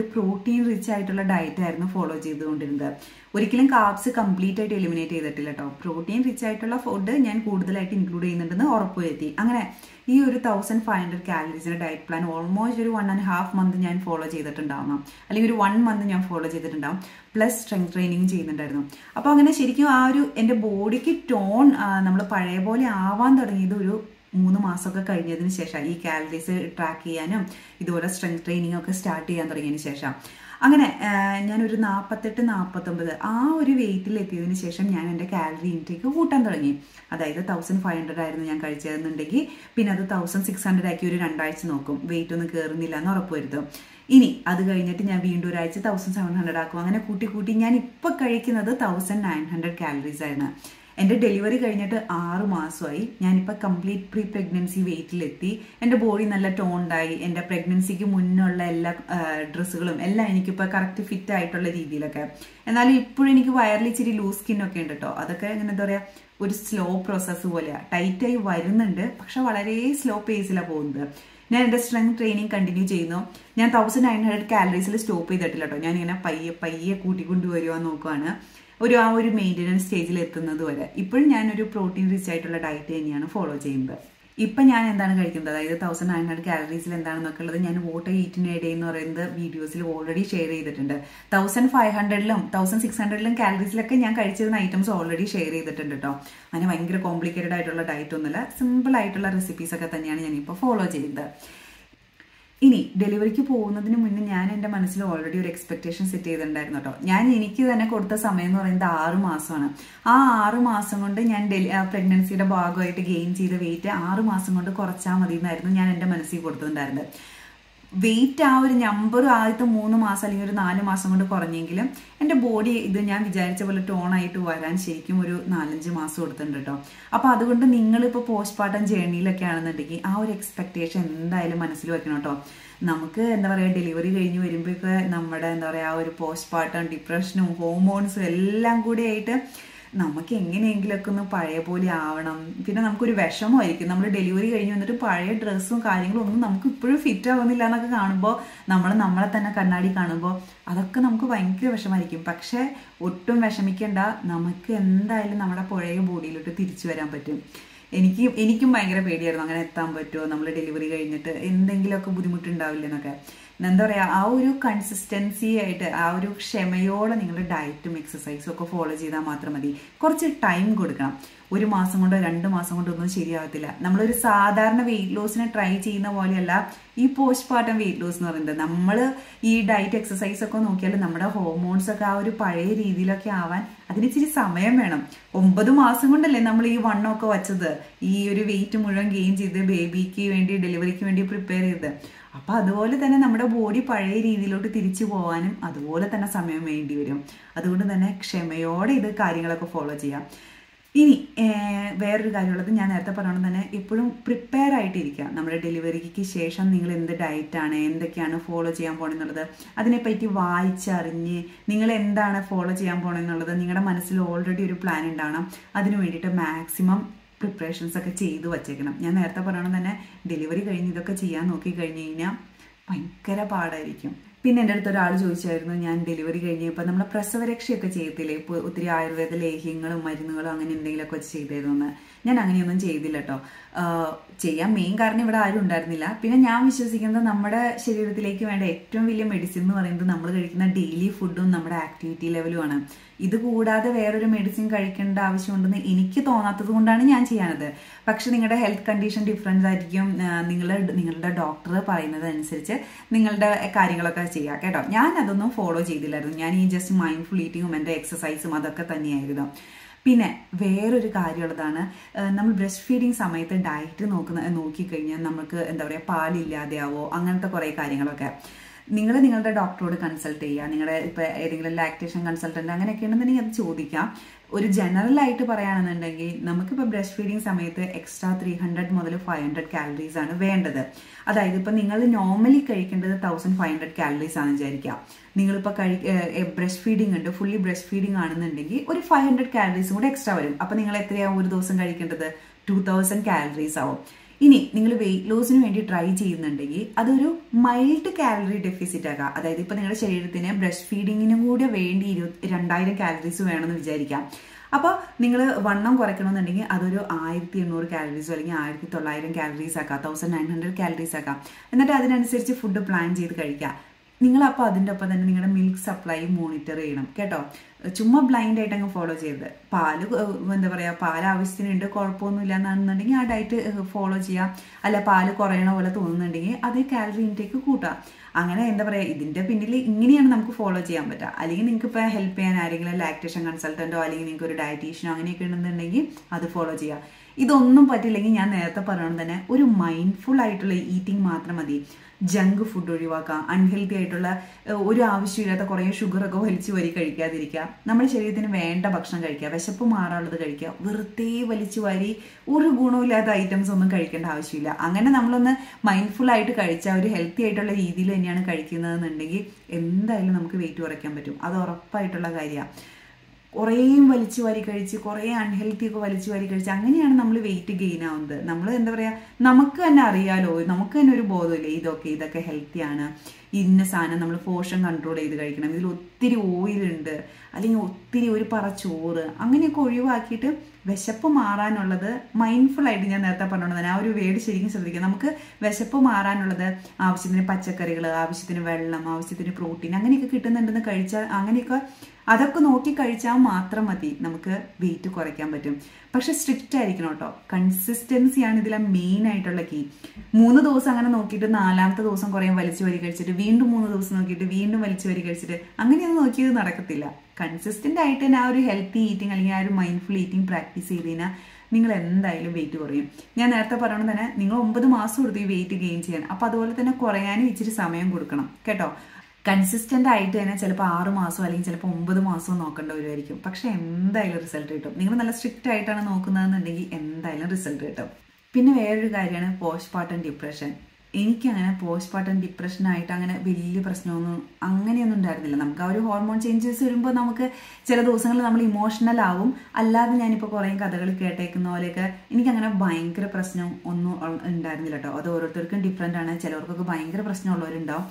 പ്രോട്ടീൻ റിച്ച് ആയിട്ടുള്ള ഡയറ്റ് ആയിരുന്നു ഫോളോ ചെയ്തുകൊണ്ടിരുന്നത് ഒരിക്കലും കാപ്സ് കംപ്ലീറ്റ് ആയിട്ട് എലിമിനേറ്റ് ചെയ്തിട്ടില്ല കേട്ടോ പ്രോട്ടീൻ റിച്ച് ആയിട്ടുള്ള ഫുഡ് ഞാൻ കൂടുതലായിട്ട് ഇൻക്ലൂഡ് ചെയ്യുന്നുണ്ടെന്ന് ഉറപ്പുവരുത്തി അങ്ങനെ ഈ ഒരു തൗസൻഡ് ഫൈവ് ഹൺഡ്രഡ് കാലറീസിന്റെ ഡയറ്റ് പ്ലാൻ ഓൾമോസ്റ്റ് ഒരു വൺ ആൻഡ് ഹാഫ് മന്ത് ഞാൻ ഫോളോ ചെയ്തിട്ടുണ്ടാവണം അല്ലെങ്കിൽ ഒരു വൺ മന്ത് ഞാൻ ഫോളോ ചെയ്തിട്ടുണ്ടാവും പ്ലസ് സ്ട്രെങ്ത് ട്രെയിനിങ് ചെയ്യുന്നുണ്ടായിരുന്നു അപ്പോൾ അങ്ങനെ ശരിക്കും ആ ഒരു എൻ്റെ ബോഡിക്ക് ടോൺ നമ്മൾ പഴയ പോലെ ആവാൻ തുടങ്ങിയത് ഒരു മൂന്ന് മാസമൊക്കെ കഴിഞ്ഞതിന് ശേഷം ഈ കാലറീസ് ട്രാക്ക് ചെയ്യാനും ഇതുപോലെ സ്ട്രെങ്ത് ട്രെയിനിങ് ഒക്കെ സ്റ്റാർട്ട് ചെയ്യാൻ തുടങ്ങിയതിന് ശേഷം അങ്ങനെ ഞാനൊരു നാൽപ്പത്തെട്ട് നാൽപ്പത്തൊമ്പത് ആ ഒരു വെയിറ്റിൽ എത്തിയതിന് ശേഷം ഞാൻ എൻ്റെ കാലറി ഇൻടേക്ക് കൂട്ടാൻ തുടങ്ങി അതായത് തൗസൻഡ് ഫൈവ് ഹൺഡ്രഡ് ആയിരുന്നു ഞാൻ കഴിച്ചതെന്നുണ്ടെങ്കിൽ പിന്നെ അത് തൗസൻഡ് സിക്സ് ഹൺഡ്രഡ് ആക്കി ഒരു രണ്ടാഴ്ച നോക്കും വെയിറ്റ് ഒന്നും കയറുന്നില്ല എന്ന് ഉറപ്പുവരുത്തും ഇനി അത് കഴിഞ്ഞിട്ട് ഞാൻ വീണ്ടും ഒരാഴ്ച തൗസൻഡ് സെവൻ ഹൺഡ്രഡ് ആക്കും അങ്ങനെ കൂട്ടി കൂട്ടി ഞാൻ ഇപ്പോൾ കഴിക്കുന്നത് തൗസൻഡ് നയൻ ഹൺഡ്രഡ് കാലറീസ് ആണ് എൻ്റെ ഡെലിവറി കഴിഞ്ഞിട്ട് ആറ് മാസമായി ഞാനിപ്പോൾ കംപ്ലീറ്റ് പ്രീ പ്രഗ്നൻസി വെയിറ്റിലെത്തി എൻ്റെ ബോഡി നല്ല ടോണ്ടായി എൻ്റെ പ്രഗ്നൻസിക്ക് മുന്നുള്ള എല്ലാ ഡ്രസ്സുകളും എല്ലാം എനിക്കിപ്പോൾ കറക്റ്റ് ഫിറ്റ് ആയിട്ടുള്ള രീതിയിലൊക്കെ എന്നാലും ഇപ്പോഴും എനിക്ക് വയറിൽ ഇച്ചിരി ലൂസ് സ്കിന്നൊക്കെ ഉണ്ട് കേട്ടോ അതൊക്കെ എങ്ങനെ എന്താ പറയുക ഒരു സ്ലോ പ്രോസസ്സ് പോലെയാണ് ടൈറ്റായി വരുന്നുണ്ട് പക്ഷെ വളരെ സ്ലോ പേസിലാണ് പോകുന്നത് ഞാൻ എൻ്റെ സ്ട്രെങ്ത് ട്രെയിനിങ് കണ്ടിന്യൂ ചെയ്യുന്നു ഞാൻ തൗസൻഡ് നയൻ ഹൺഡ്രഡ് കാലറീസിൽ സ്റ്റോപ്പ് ചെയ്തിട്ടില്ല കേട്ടോ ഞാനിങ്ങനെ പയ്യെ പയ്യെ കൂട്ടിക്കൊണ്ട് വരുവാൻ നോക്കുവാണ് ഒരു ആ ഒരു മെയിൻ്റനൻസ് സ്റ്റേജിൽ എത്തുന്നത് വരെ ഇപ്പോഴും ഞാനൊരു പ്രോട്ടീൻ റിച്ച് ആയിട്ടുള്ള ഡയറ്റ് തന്നെയാണ് ഫോളോ ചെയ്യുന്നത് ഇപ്പം ഞാൻ എന്താണ് കഴിക്കുന്നത് അതായത് തൗസൻഡ് നയൻ ഹൺഡ്രഡ് കാലറീസിൽ എന്താണെന്നൊക്കെ ഉള്ളത് ഞാൻ വോട്ടർ ഈറ്റിന് ഡേ എന്ന് പറയുന്നത് വീഡിയോസിൽ ഓൾറെഡി ഷെയർ ചെയ്തിട്ടുണ്ട് തൗസൻഡ് ഫൈവ് ഹൺഡ്രഡിലും തൗസൻഡ് സിക്സ് ഹൺഡ്രഡിലും കാലറീസിലൊക്കെ ഞാൻ കഴിച്ചിരുന്ന ഐറ്റംസ് ഓൾറെഡി ഷെയർ ചെയ്തിട്ടുണ്ട് കേട്ടോ അങ്ങനെ ഭയങ്കര കോംപ്ലിക്കേറ്റഡ് ആയിട്ടുള്ള ഡയറ്റ് ഒന്നുമില്ല സിമ്പിൾ ആയിട്ടുള്ള റെസിപ്പീസ് ഒക്കെ തന്നെയാണ് ഞാനിപ്പോൾ ഫോളോ ചെയ്യുന്നത് ഇനി ഡെലിവറിക്ക് പോകുന്നതിന് മുന്നേ ഞാൻ എൻ്റെ മനസ്സിൽ ഓൾറെഡി ഒരു എക്സ്പെക്ടേഷൻ സെറ്റ് ചെയ്തിട്ടുണ്ടായിരുന്നു കേട്ടോ ഞാൻ എനിക്ക് തന്നെ കൊടുത്ത സമയം എന്ന് പറയുന്നത് ആറ് മാസമാണ് ആ ആറ് മാസം കൊണ്ട് ഞാൻ ഡെലി പ്രഗ്നൻസിയുടെ ഭാഗമായിട്ട് ഗെയിൻ ചെയ്ത വെയിറ്റ് ആറ് മാസം കൊണ്ട് കുറച്ചാൽ മതി എന്നായിരുന്നു ഞാൻ എൻ്റെ മനസ്സിൽ കൊടുത്തിട്ടുണ്ടായിരുന്നത് വെയിറ്റ് ആ ഒരു നമ്പർ ആദ്യത്തെ മൂന്ന് മാസം അല്ലെങ്കിൽ ഒരു നാല് മാസം കൊണ്ട് കുറഞ്ഞെങ്കിലും എൻ്റെ ബോഡി ഇത് ഞാൻ വിചാരിച്ച പോലെ ടോണായിട്ട് വരാൻ ശരിക്കും ഒരു നാലഞ്ച് മാസം കൊടുത്തിട്ടുണ്ട് കേട്ടോ അപ്പോൾ അതുകൊണ്ട് നിങ്ങളിപ്പോൾ പോസ്റ്റ് പാർട്ടം ജേർണിയിലൊക്കെ ആണെന്നുണ്ടെങ്കിൽ ആ ഒരു എക്സ്പെക്ടേഷൻ എന്തായാലും മനസ്സിൽ വെക്കണം കേട്ടോ നമുക്ക് എന്താ പറയുക ഡെലിവറി കഴിഞ്ഞ് വരുമ്പോഴൊക്കെ നമ്മുടെ എന്താ പറയുക ആ ഒരു പോസ്റ്റ് പാർട്ടം ഡിപ്രഷനും ഹോർമോൺസും എല്ലാം കൂടി ആയിട്ട് നമുക്ക് എങ്ങനെയെങ്കിലുമൊക്കെ ഒന്ന് പഴയ പോലെ ആവണം പിന്നെ നമുക്കൊരു വിഷമമായിരിക്കും നമ്മൾ ഡെലിവറി കഴിഞ്ഞ് വന്നിട്ട് പഴയ ഡ്രസ്സും കാര്യങ്ങളും ഒന്നും നമുക്ക് ഇപ്പോഴും ഫിറ്റ് ആവുന്നില്ല എന്നൊക്കെ കാണുമ്പോൾ നമ്മൾ നമ്മളെ തന്നെ കണ്ണാടി കാണുമ്പോൾ അതൊക്കെ നമുക്ക് ഭയങ്കര വിഷമായിരിക്കും പക്ഷേ ഒട്ടും വിഷമിക്കേണ്ട നമുക്ക് എന്തായാലും നമ്മുടെ പഴയ ബോഡിയിലോട്ട് തിരിച്ചു വരാൻ പറ്റും എനിക്ക് എനിക്കും ഭയങ്കര പേടിയായിരുന്നു അങ്ങനെ എത്താൻ പറ്റുമോ നമ്മൾ ഡെലിവറി കഴിഞ്ഞിട്ട് എന്തെങ്കിലുമൊക്കെ ബുദ്ധിമുട്ടുണ്ടാവില്ല എന്നൊക്കെ എന്താ പറയുക ആ ഒരു കൺസിസ്റ്റൻസി ആയിട്ട് ആ ഒരു ക്ഷമയോടെ നിങ്ങളുടെ ഡയറ്റും എക്സസൈസും ഒക്കെ ഫോളോ ചെയ്താൽ മാത്രം മതി കുറച്ച് ടൈം കൊടുക്കണം ഒരു മാസം കൊണ്ടോ രണ്ട് മാസം കൊണ്ടോ ഒന്നും ശരിയാകത്തില്ല നമ്മളൊരു സാധാരണ വെയിറ്റ് ലോസിനെ ട്രൈ ചെയ്യുന്ന പോലെയല്ല ഈ പോസ്റ്റ് പാർട്ടം വെയിറ്റ് ലോസ് എന്ന് പറയുന്നത് നമ്മൾ ഈ ഡയറ്റ് എക്സസൈസ് ഒക്കെ നോക്കിയാൽ നമ്മുടെ ഹോർമോൺസ് ഒക്കെ ആ ഒരു പഴയ രീതിയിലൊക്കെ ആവാൻ അതിന് ഇച്ചിരി സമയം വേണം ഒമ്പത് മാസം കൊണ്ടല്ലേ നമ്മൾ ഈ വണ്ണമൊക്കെ വച്ചത് ഈ ഒരു വെയിറ്റ് മുഴുവൻ ഗെയിൻ ചെയ്ത് ബേബിക്ക് വേണ്ടി ഡെലിവറിക്ക് വേണ്ടി പ്രിപ്പയർ ചെയ്ത് അപ്പൊ അതുപോലെ തന്നെ നമ്മുടെ ബോഡി പഴയ രീതിയിലോട്ട് തിരിച്ചു പോകാനും അതുപോലെ തന്നെ സമയം വേണ്ടി വരും അതുകൊണ്ട് തന്നെ ക്ഷമയോടെ ഇത് കാര്യങ്ങളൊക്കെ ഫോളോ ചെയ്യാം ഇനി വേറൊരു കാര്യമുള്ളത് ഞാൻ നേരത്തെ പറഞ്ഞ തന്നെ എപ്പോഴും പ്രിപ്പയർ ആയിട്ടിരിക്കുക നമ്മുടെ ഡെലിവറിക്ക് ശേഷം നിങ്ങൾ എന്ത് ഡയറ്റാണ് എന്തൊക്കെയാണ് ഫോളോ ചെയ്യാൻ പോണെന്നുള്ളത് അതിനെപ്പറ്റി വായിച്ചറിഞ്ഞ് നിങ്ങൾ എന്താണ് ഫോളോ ചെയ്യാൻ പോണെന്നുള്ളത് നിങ്ങളുടെ മനസ്സിൽ ഓൾറെഡി ഒരു പ്ലാൻ ഉണ്ടാവണം അതിനു വേണ്ടിയിട്ട് മാക്സിമം പ്രിപ്പറേഷൻസ് ഒക്കെ ചെയ്തു വച്ചേക്കണം ഞാൻ നേരത്തെ പറയണം തന്നെ ഡെലിവറി കഴിഞ്ഞ് ഇതൊക്കെ ചെയ്യാൻ നോക്കി കഴിഞ്ഞ് കഴിഞ്ഞാൽ ഭയങ്കര പാടായിരിക്കും പിന്നെ എൻ്റെ അടുത്ത് ഒരാൾ ചോദിച്ചായിരുന്നു ഞാൻ ഡെലിവറി കഴിഞ്ഞപ്പോൾ നമ്മൾ പ്രസവരക്ഷയൊക്കെ ചെയ്യത്തില്ലേ ഇപ്പോൾ ഒത്തിരി ആയുർവേദ ലേഹ്യങ്ങളും മരുന്നുകളും അങ്ങനെ എന്തെങ്കിലുമൊക്കെ വെച്ച് ചെയ്തായിരുന്നു ഞാൻ അങ്ങനെയൊന്നും ചെയ്തില്ല കേട്ടോ ചെയ്യാൻ മെയിൻ കാരണം ഇവിടെ ആരും ഉണ്ടായിരുന്നില്ല പിന്നെ ഞാൻ വിശ്വസിക്കുന്നത് നമ്മുടെ ശരീരത്തിലേക്ക് വേണ്ട ഏറ്റവും വലിയ മെഡിസിൻ എന്ന് പറയുന്നത് നമ്മൾ കഴിക്കുന്ന ഡെയിലി ഫുഡും നമ്മുടെ ആക്ടിവിറ്റി ലെവലുമാണ് ഇത് കൂടാതെ വേറൊരു മെഡിസിൻ കഴിക്കേണ്ട ആവശ്യമുണ്ടെന്ന് എനിക്ക് തോന്നാത്തത് കൊണ്ടാണ് ഞാൻ ചെയ്യാനത് പക്ഷെ നിങ്ങളുടെ ഹെൽത്ത് കണ്ടീഷൻ ഡിഫറൻസ് ആയിരിക്കും നിങ്ങൾ നിങ്ങളുടെ ഡോക്ടർ പറയുന്നത് അനുസരിച്ച് നിങ്ങളുടെ കാര്യങ്ങളൊക്കെ ചെയ്യുക കേട്ടോ ഞാൻ അതൊന്നും ഫോളോ ചെയ്തില്ലായിരുന്നു ഞാൻ ഈ ജസ്റ്റ് മൈൻഡ്ഫുൾ ഈറ്റിങ്ങും എൻ്റെ എക്സസൈസും അതൊക്കെ തന്നെയായിരുന്നു പിന്നെ വേറൊരു കാര്യമുള്ളതാണ് നമ്മൾ ബ്രസ്റ്റ് ഫീഡിങ് സമയത്ത് ഡയറ്റ് നോക്കുന്ന നോക്കിക്കഴിഞ്ഞാൽ നമുക്ക് എന്താ പറയുക പാലില്ലാതെയാവോ അങ്ങനത്തെ കുറേ കാര്യങ്ങളൊക്കെ നിങ്ങൾ നിങ്ങളുടെ ഡോക്ടറോട് കൺസൾട്ട് ചെയ്യുക നിങ്ങളുടെ ഇപ്പോൾ ഏതെങ്കിലും ലാക്ടേഷൻ കൺസൾട്ടൻ്റ് അങ്ങനെയൊക്കെ ഉണ്ടെന്നുണ്ടെങ്കിൽ അത് ചോദിക്കാം ഒരു ജനറൽ ആയിട്ട് പറയുകയാണെന്നുണ്ടെങ്കിൽ നമുക്കിപ്പോൾ ബ്രസ്റ്റ് ഫീഡിങ് സമയത്ത് എക്സ്ട്രാ ത്രീ ഹൺഡ്രഡ് മുതൽ ഫൈവ് ഹൺഡ്രഡ് കാലറീസ് ആണ് വേണ്ടത് അതായത് ഇപ്പം നിങ്ങൾ നോർമലി കഴിക്കേണ്ടത് തൗസൻഡ് ഫൈവ് ഹൺഡ്രഡ് കാലറീസ് ആണ് വിചാരിക്കുക നിങ്ങളിപ്പോൾ കഴി ബ്രസ്റ്റ് ഫീഡിംഗ് ഉണ്ട് ഫുള്ളി ബ്രസ്റ്റ് ഫീഡിംഗ് ആണെന്നുണ്ടെങ്കിൽ ഒരു ഫൈവ് ഹൺഡ്രഡ് കാലറീസും കൂടെ എക്സ്ട്രാ വരും അപ്പം നിങ്ങൾ എത്രയാവും ഒരു ദിവസം കഴിക്കേണ്ടത് ടു തൗസൻഡ് കാലറീസ് ആവും ഇനി നിങ്ങൾ വെയിറ്റ് ലോസിന് വേണ്ടി ട്രൈ ചെയ്യുന്നുണ്ടെങ്കിൽ അതൊരു മൈൽഡ് കാലറി ഡെഫിസിറ്റ് ആകാം അതായത് ഇപ്പൊ നിങ്ങളുടെ ശരീരത്തിന് ബ്രസ്റ്റ് ഫീഡിങ്ങിനും കൂടെ വേണ്ടി ഇരുപത്തി രണ്ടായിരം കാലറീസ് വേണമെന്ന് വിചാരിക്കാം അപ്പോൾ നിങ്ങൾ വണ്ണം കുറയ്ക്കണമെന്നുണ്ടെങ്കിൽ അതൊരു ആയിരത്തി എണ്ണൂറ് കാലറീസോ അല്ലെങ്കിൽ ആയിരത്തി തൊള്ളായിരം കാലറീസ് ആക്കാം തൗസൻഡ് നയൻ ഹൺഡ്രഡ് കാലറീസ് ആക്കാം എന്നിട്ട് അതിനനുസരിച്ച് ഫുഡ് പ്ലാൻ ചെയ്ത് കഴിക്കാം നിങ്ങൾ അപ്പോൾ അതിൻ്റെ ഒപ്പം തന്നെ നിങ്ങളുടെ മിൽക്ക് സപ്ലൈ മോണിറ്റർ ചെയ്യണം കേട്ടോ ചുമ്മാ ബ്ലൈൻഡ് ആയിട്ട് അങ്ങ് ഫോളോ ചെയ്യരുത് പാല് എന്താ പറയുക പാൽ ആവശ്യത്തിനുണ്ട് കുഴപ്പമൊന്നുമില്ല എന്നാണെന്നുണ്ടെങ്കിൽ ആ ഡയറ്റ് ഫോളോ ചെയ്യാം അല്ല പാല് കുറയണ പോലെ തോന്നുന്നുണ്ടെങ്കിൽ അത് കാലറി ഇൻടേക്ക് കൂട്ടാം അങ്ങനെ എന്താ പറയുക ഇതിന്റെ പിന്നിൽ ഇങ്ങനെയാണ് നമുക്ക് ഫോളോ ചെയ്യാൻ പറ്റുക അല്ലെങ്കിൽ നിങ്ങൾക്ക് ഇപ്പോൾ ഹെൽപ്പ് ചെയ്യാൻ ആരെങ്കിലും ലാക്ടേഷൻ കൺസൾട്ടന്റോ അല്ലെങ്കിൽ നിങ്ങൾക്ക് ഒരു ഡയറ്റീഷ്യനോ അങ്ങനെയൊക്കെ ഉണ്ടെന്നുണ്ടെങ്കിൽ അത് ഫോളോ ചെയ്യാം ഇതൊന്നും പറ്റില്ലെങ്കിൽ ഞാൻ നേരത്തെ പറയണം തന്നെ ഒരു മൈൻഡ്ഫുൾ ആയിട്ടുള്ള ഈറ്റിംഗ് മാത്രം മതി ജങ്ക് ഫുഡ് ഒഴിവാക്കാം അൺഹെൽത്തി ആയിട്ടുള്ള ഒരു ആവശ്യമില്ലാത്ത കുറേ ഷുഗറൊക്കെ വലിച്ചു വരി കഴിക്കാതിരിക്കുക നമ്മുടെ ശരീരത്തിന് വേണ്ട ഭക്ഷണം കഴിക്കുക വിശപ്പ് മാറാനുള്ളത് കഴിക്കുക വെറുതെ വലിച്ചു വാരി ഒരു ഗുണമില്ലാത്ത ഐറ്റംസ് ഒന്നും കഴിക്കേണ്ട ആവശ്യമില്ല അങ്ങനെ നമ്മളൊന്ന് മൈൻഡ്ഫുൾ ആയിട്ട് കഴിച്ചാൽ ഒരു ഹെൽത്തി ആയിട്ടുള്ള രീതിയിൽ തന്നെയാണ് കഴിക്കുന്നതെന്നുണ്ടെങ്കിൽ എന്തായാലും നമുക്ക് വെയിറ്റ് കുറയ്ക്കാൻ പറ്റും അത് ഉറപ്പായിട്ടുള്ള കാര്യമാണ് കുറേയും വലിച്ചു വാരി കഴിച്ച് കുറേ അൺഹെൽത്തി ഒക്കെ വലിച്ചു വാരി കഴിച്ച് അങ്ങനെയാണ് നമ്മൾ വെയിറ്റ് ഗെയിൻ ആവുന്നത് നമ്മൾ എന്താ പറയുക നമുക്ക് തന്നെ അറിയാലോ നമുക്ക് തന്നെ ഒരു ബോധമില്ലേ ഇതൊക്കെ ഇതൊക്കെ ഹെൽത്തിയാണ് ഇന്ന സാധനം നമ്മൾ പോഷൻ കൺട്രോൾ ചെയ്ത് കഴിക്കണം ഇതിൽ ഒത്തിരി ഓയിലുണ്ട് അല്ലെങ്കിൽ ഒത്തിരി ഒരു പറ ചോറ് അങ്ങനെയൊക്കെ ഒഴിവാക്കിയിട്ട് വിശപ്പ് മാറാനുള്ളത് മൈൻഡ്ഫുൾ ആയിട്ട് ഞാൻ നേരത്തെ പറഞ്ഞോണ്ട് ആ ഒരു വേട് ശരിക്കും ശ്രദ്ധിക്കുക നമുക്ക് വിശപ്പ് മാറാനുള്ളത് ആവശ്യത്തിന് പച്ചക്കറികൾ ആവശ്യത്തിന് വെള്ളം ആവശ്യത്തിന് പ്രോട്ടീൻ അങ്ങനെയൊക്കെ കിട്ടുന്നുണ്ടെന്ന് കഴിച്ചാൽ അങ്ങനെയൊക്കെ അതൊക്കെ നോക്കി കഴിച്ചാൽ മാത്രം മതി നമുക്ക് വെയിറ്റ് കുറയ്ക്കാൻ പറ്റും പക്ഷെ സ്ട്രിക്റ്റ് ആയിരിക്കണം കേട്ടോ കൺസിസ്റ്റൻസിയാണ് ഇതിലെ മെയിൻ ആയിട്ടുള്ള കീ മൂന്ന് ദിവസം അങ്ങനെ നോക്കിയിട്ട് നാലാമത്തെ ദിവസം കുറേ വലിച്ചു വരി കഴിച്ചിട്ട് വീണ്ടും മൂന്ന് ദിവസം നോക്കിയിട്ട് വീണ്ടും വലിച്ചു വരി കഴിച്ചിട്ട് അങ്ങനെയൊന്നും നോക്കിയത് നടക്കത്തില്ല കൺസിസ്റ്റന്റ് ആയിട്ട് തന്നെ ആ ഒരു ഹെൽത്തി ഈറ്റിംഗ് അല്ലെങ്കിൽ ആ ഒരു മൈൻഡ്ഫുൾ ഈറ്റിംഗ് പ്രാക്ടീസ് ചെയ്ത് കഴിഞ്ഞാൽ നിങ്ങൾ എന്തായാലും വെയിറ്റ് കുറയും ഞാൻ നേരത്തെ പറയണത് തന്നെ നിങ്ങൾ ഒമ്പത് മാസം കൊടുത്ത് ഈ വെയിറ്റ് ഗെയിൻ ചെയ്യാൻ അപ്പോൾ അതുപോലെ തന്നെ കുറയാനും ഇച്ചിരി സമയം കൊടുക്കണം കേട്ടോ കൺസിസ്റ്റന്റ് ആയിട്ട് തന്നെ ചിലപ്പോൾ ആറ് മാസം അല്ലെങ്കിൽ ചിലപ്പോൾ ഒമ്പത് മാസവും നോക്കേണ്ട വരുമായിരിക്കും പക്ഷെ എന്തായാലും റിസൾട്ട് കിട്ടും നിങ്ങൾ നല്ല സ്ട്രിക്റ്റ് ആയിട്ടാണ് നോക്കുന്നതെന്നുണ്ടെങ്കിൽ എന്തായാലും റിസൾട്ട് കിട്ടും പിന്നെ വേറൊരു കാര്യമാണ് പോസ്റ്റ് പാർട്ടം ഡിപ്രഷൻ എനിക്കങ്ങനെ പോസ്റ്റ് പാർട്ടം ഡിപ്രഷനായിട്ട് അങ്ങനെ വലിയ പ്രശ്നമൊന്നും അങ്ങനെയൊന്നും ഉണ്ടായിരുന്നില്ല നമുക്ക് ആ ഒരു ഹോർമോൺ ചേഞ്ചസ് വരുമ്പോൾ നമുക്ക് ചില ദിവസങ്ങളിൽ നമ്മൾ ഇമോഷണൽ ആവും അല്ലാതെ ഞാനിപ്പോൾ കുറേ കഥകൾ കേട്ടേക്കുന്ന പോലെയൊക്കെ എനിക്കങ്ങനെ ഭയങ്കര പ്രശ്നം ഒന്നും ഉണ്ടായിരുന്നില്ല കേട്ടോ അത് ഓരോരുത്തർക്കും ഡിഫറെൻ്റ് ആണ് ചിലവർക്കൊക്കെ ഭയങ്കര പ്രശ്നമുള്ളവരുണ്ടാവും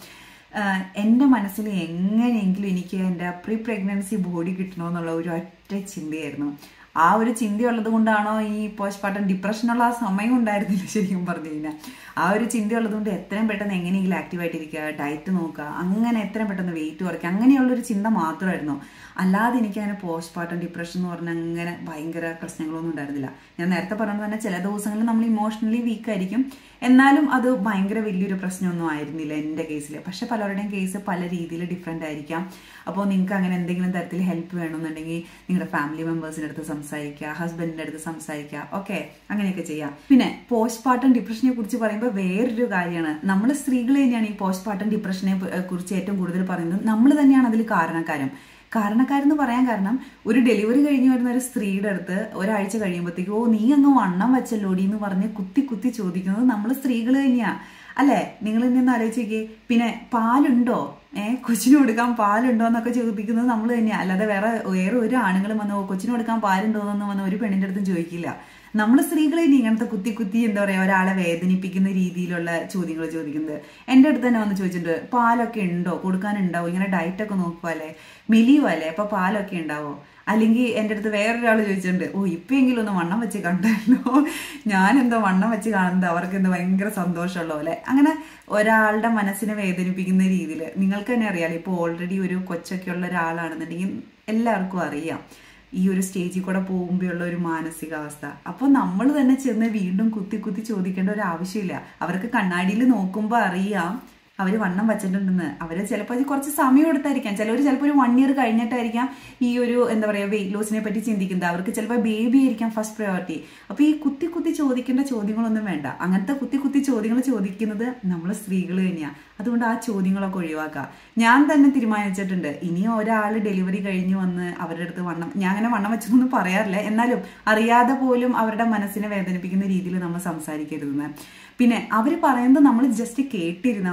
എൻ്റെ മനസ്സിൽ എങ്ങനെയെങ്കിലും എനിക്ക് എൻ്റെ പ്രീ പ്രഗ്നൻസി ബോഡി കിട്ടണമെന്നുള്ള ഒരു ഒറ്റ ചിന്തയായിരുന്നു ആ ഒരു ചിന്തയുള്ളത് കൊണ്ടാണോ ഈ പോസ്റ്റ്മോർട്ടം ഡിപ്രഷനുള്ള ആ സമയം ഉണ്ടായിരുന്നില്ല ശരിക്കും പറഞ്ഞു കഴിഞ്ഞാൽ ആ ഒരു ചിന്തയുള്ളത് കൊണ്ട് എത്രയും പെട്ടെന്ന് എങ്ങനെയെങ്കിലും ആക്റ്റീവായിട്ടിരിക്കുക ഡയറ്റ് നോക്കുക അങ്ങനെ എത്രയും പെട്ടെന്ന് വെയിറ്റ് കുറയ്ക്കുക അങ്ങനെയുള്ളൊരു ചിന്ത മാത്രമായിരുന്നു അല്ലാതെ എനിക്ക് അങ്ങനെ പോസ്റ്റ്മോർട്ടം ഡിപ്രഷൻ എന്ന് പറഞ്ഞാൽ അങ്ങനെ ഭയങ്കര പ്രശ്നങ്ങളൊന്നും ഉണ്ടായിരുന്നില്ല ഞാൻ നേരത്തെ പറഞ്ഞത് തന്നെ ചില ദിവസങ്ങളിൽ നമ്മൾ ഇമോഷണലി വീക്ക് ആയിരിക്കും എന്നാലും അത് ഭയങ്കര വലിയൊരു പ്രശ്നമൊന്നും ആയിരുന്നില്ല എൻ്റെ കേസിൽ പക്ഷെ പലരുടെയും കേസ് പല രീതിയിൽ ഡിഫറെൻ്റ് ആയിരിക്കാം അപ്പോൾ നിങ്ങൾക്ക് അങ്ങനെ എന്തെങ്കിലും തരത്തിൽ ഹെൽപ്പ് വേണമെന്നുണ്ടെങ്കിൽ നിങ്ങളുടെ ഫാമിലി മെമ്പേഴ്സിൻ്റെ അടുത്ത് സംസാരിക്കുക ഹസ്ബൻഡിൻ്റെ അടുത്ത് സംസാരിക്കുക ഓക്കെ അങ്ങനെയൊക്കെ ചെയ്യാം പിന്നെ പോസ്റ്റ്മോർട്ടം ഡിപ്രഷനെ കുറിച്ച് പറയുമ്പോൾ വേറൊരു കാര്യമാണ് നമ്മൾ സ്ത്രീകൾ തന്നെയാണ് ഈ പോസ്റ്റ്മോർട്ടം ഡിപ്രഷനെ കുറിച്ച് ഏറ്റവും കൂടുതൽ പറയുന്നത് നമ്മൾ തന്നെയാണ് അതിൽ കാരണക്കാരും കാരണക്കാരെന്ന് പറയാൻ കാരണം ഒരു ഡെലിവറി കഴിഞ്ഞ് വരുന്ന ഒരു സ്ത്രീയുടെ അടുത്ത് ഒരാഴ്ച കഴിയുമ്പോഴത്തേക്കും ഓ നീ അങ്ങ് വണ്ണം വെച്ചല്ലോടി എന്ന് പറഞ്ഞ് കുത്തി കുത്തി ചോദിക്കുന്നത് നമ്മൾ സ്ത്രീകൾ തന്നെയാ അല്ലേ നിങ്ങൾ ഇനി ഒന്ന് ആലോചിക്കേ പിന്നെ പാലുണ്ടോ ഏഹ് കൊച്ചിന് കൊടുക്കാൻ പാലുണ്ടോ എന്നൊക്കെ ചോദിക്കുന്നത് നമ്മൾ തന്നെയാ അല്ലാതെ വേറെ വേറെ ഒരു ആണുങ്ങളും വന്ന് കൊച്ചിന് കൊടുക്കാൻ പാലുണ്ടോ എന്നൊന്നും വന്ന് ഒരു പെണ്ണിന്റെ അടുത്തും ചോദിക്കില്ല നമ്മൾ സ്ത്രീകളെ ഇനി ഇങ്ങനത്തെ കുത്തി കുത്തി എന്താ പറയാ ഒരാളെ വേദനിപ്പിക്കുന്ന രീതിയിലുള്ള ചോദ്യങ്ങൾ ചോദിക്കുന്നത് എൻ്റെ അടുത്ത് തന്നെ വന്ന് ചോദിച്ചിട്ടുണ്ട് പാലൊക്കെ ഉണ്ടോ കൊടുക്കാനുണ്ടാവോ ഇങ്ങനെ ഡയറ്റ് ഒക്കെ നോക്കുവല്ലേ മെലിയുവല്ലേ അപ്പൊ പാലൊക്കെ ഉണ്ടാവോ അല്ലെങ്കിൽ എൻ്റെ അടുത്ത് വേറൊരാൾ ചോദിച്ചിട്ടുണ്ട് ഓ ഇപ്പെങ്കിലും ഒന്ന് വണ്ണം വെച്ച് കണ്ടല്ലോ ഞാൻ എന്തോ വണ്ണം വെച്ച് കാണുന്നത് അവർക്ക് എന്തോ ഭയങ്കര സന്തോഷമുള്ള പോലെ അങ്ങനെ ഒരാളുടെ മനസ്സിനെ വേദനിപ്പിക്കുന്ന രീതിയിൽ നിങ്ങൾക്ക് തന്നെ അറിയാലോ ഇപ്പോൾ ഓൾറെഡി ഒരു കൊച്ചൊക്കെ ഉള്ള ഒരാളാണെന്നുണ്ടെങ്കിൽ എല്ലാവർക്കും അറിയാം ഈ ഒരു സ്റ്റേജിൽ കൂടെ പോകുമ്പോഴുള്ള ഒരു മാനസികാവസ്ഥ അപ്പോൾ നമ്മൾ തന്നെ ചെന്ന് വീണ്ടും കുത്തി കുത്തി ചോദിക്കേണ്ട ഒരു ആവശ്യമില്ല അവർക്ക് കണ്ണാടിയിൽ നോക്കുമ്പോൾ അറിയാം അവർ വണ്ണം വച്ചിട്ടുണ്ടെന്ന് അവർ ചിലപ്പോൾ അത് കുറച്ച് സമയം എടുത്തായിരിക്കാം ചിലവർ ചിലപ്പോൾ ഒരു വൺ ഇയർ കഴിഞ്ഞിട്ടായിരിക്കാം ഈ ഒരു എന്താ പറയുക വെയിറ്റ് ലോസിനെ പറ്റി ചിന്തിക്കുന്നത് അവർക്ക് ചിലപ്പോൾ ബേബി ആയിരിക്കാം ഫസ്റ്റ് പ്രയോറിറ്റി അപ്പോൾ ഈ കുത്തി കുത്തി ചോദിക്കേണ്ട ചോദ്യങ്ങളൊന്നും വേണ്ട അങ്ങനത്തെ കുത്തി കുത്തി ചോദ്യങ്ങൾ ചോദിക്കുന്നത് നമ്മൾ സ്ത്രീകൾ തന്നെയാണ് അതുകൊണ്ട് ആ ചോദ്യങ്ങളൊക്കെ ഒഴിവാക്കുക ഞാൻ തന്നെ തീരുമാനിച്ചിട്ടുണ്ട് ഇനി ഒരാൾ ഡെലിവറി കഴിഞ്ഞ് വന്ന് അവരുടെ അടുത്ത് വണ്ണം ഞാൻ അങ്ങനെ വണ്ണം വെച്ചതൊന്നും പറയാറില്ല എന്നാലും അറിയാതെ പോലും അവരുടെ മനസ്സിനെ വേദനിപ്പിക്കുന്ന രീതിയിൽ നമ്മൾ സംസാരിക്കരുതെന്ന് പിന്നെ അവർ പറയുന്നത് നമ്മൾ ജസ്റ്റ് കേട്ടിരുന്നാൽ മതി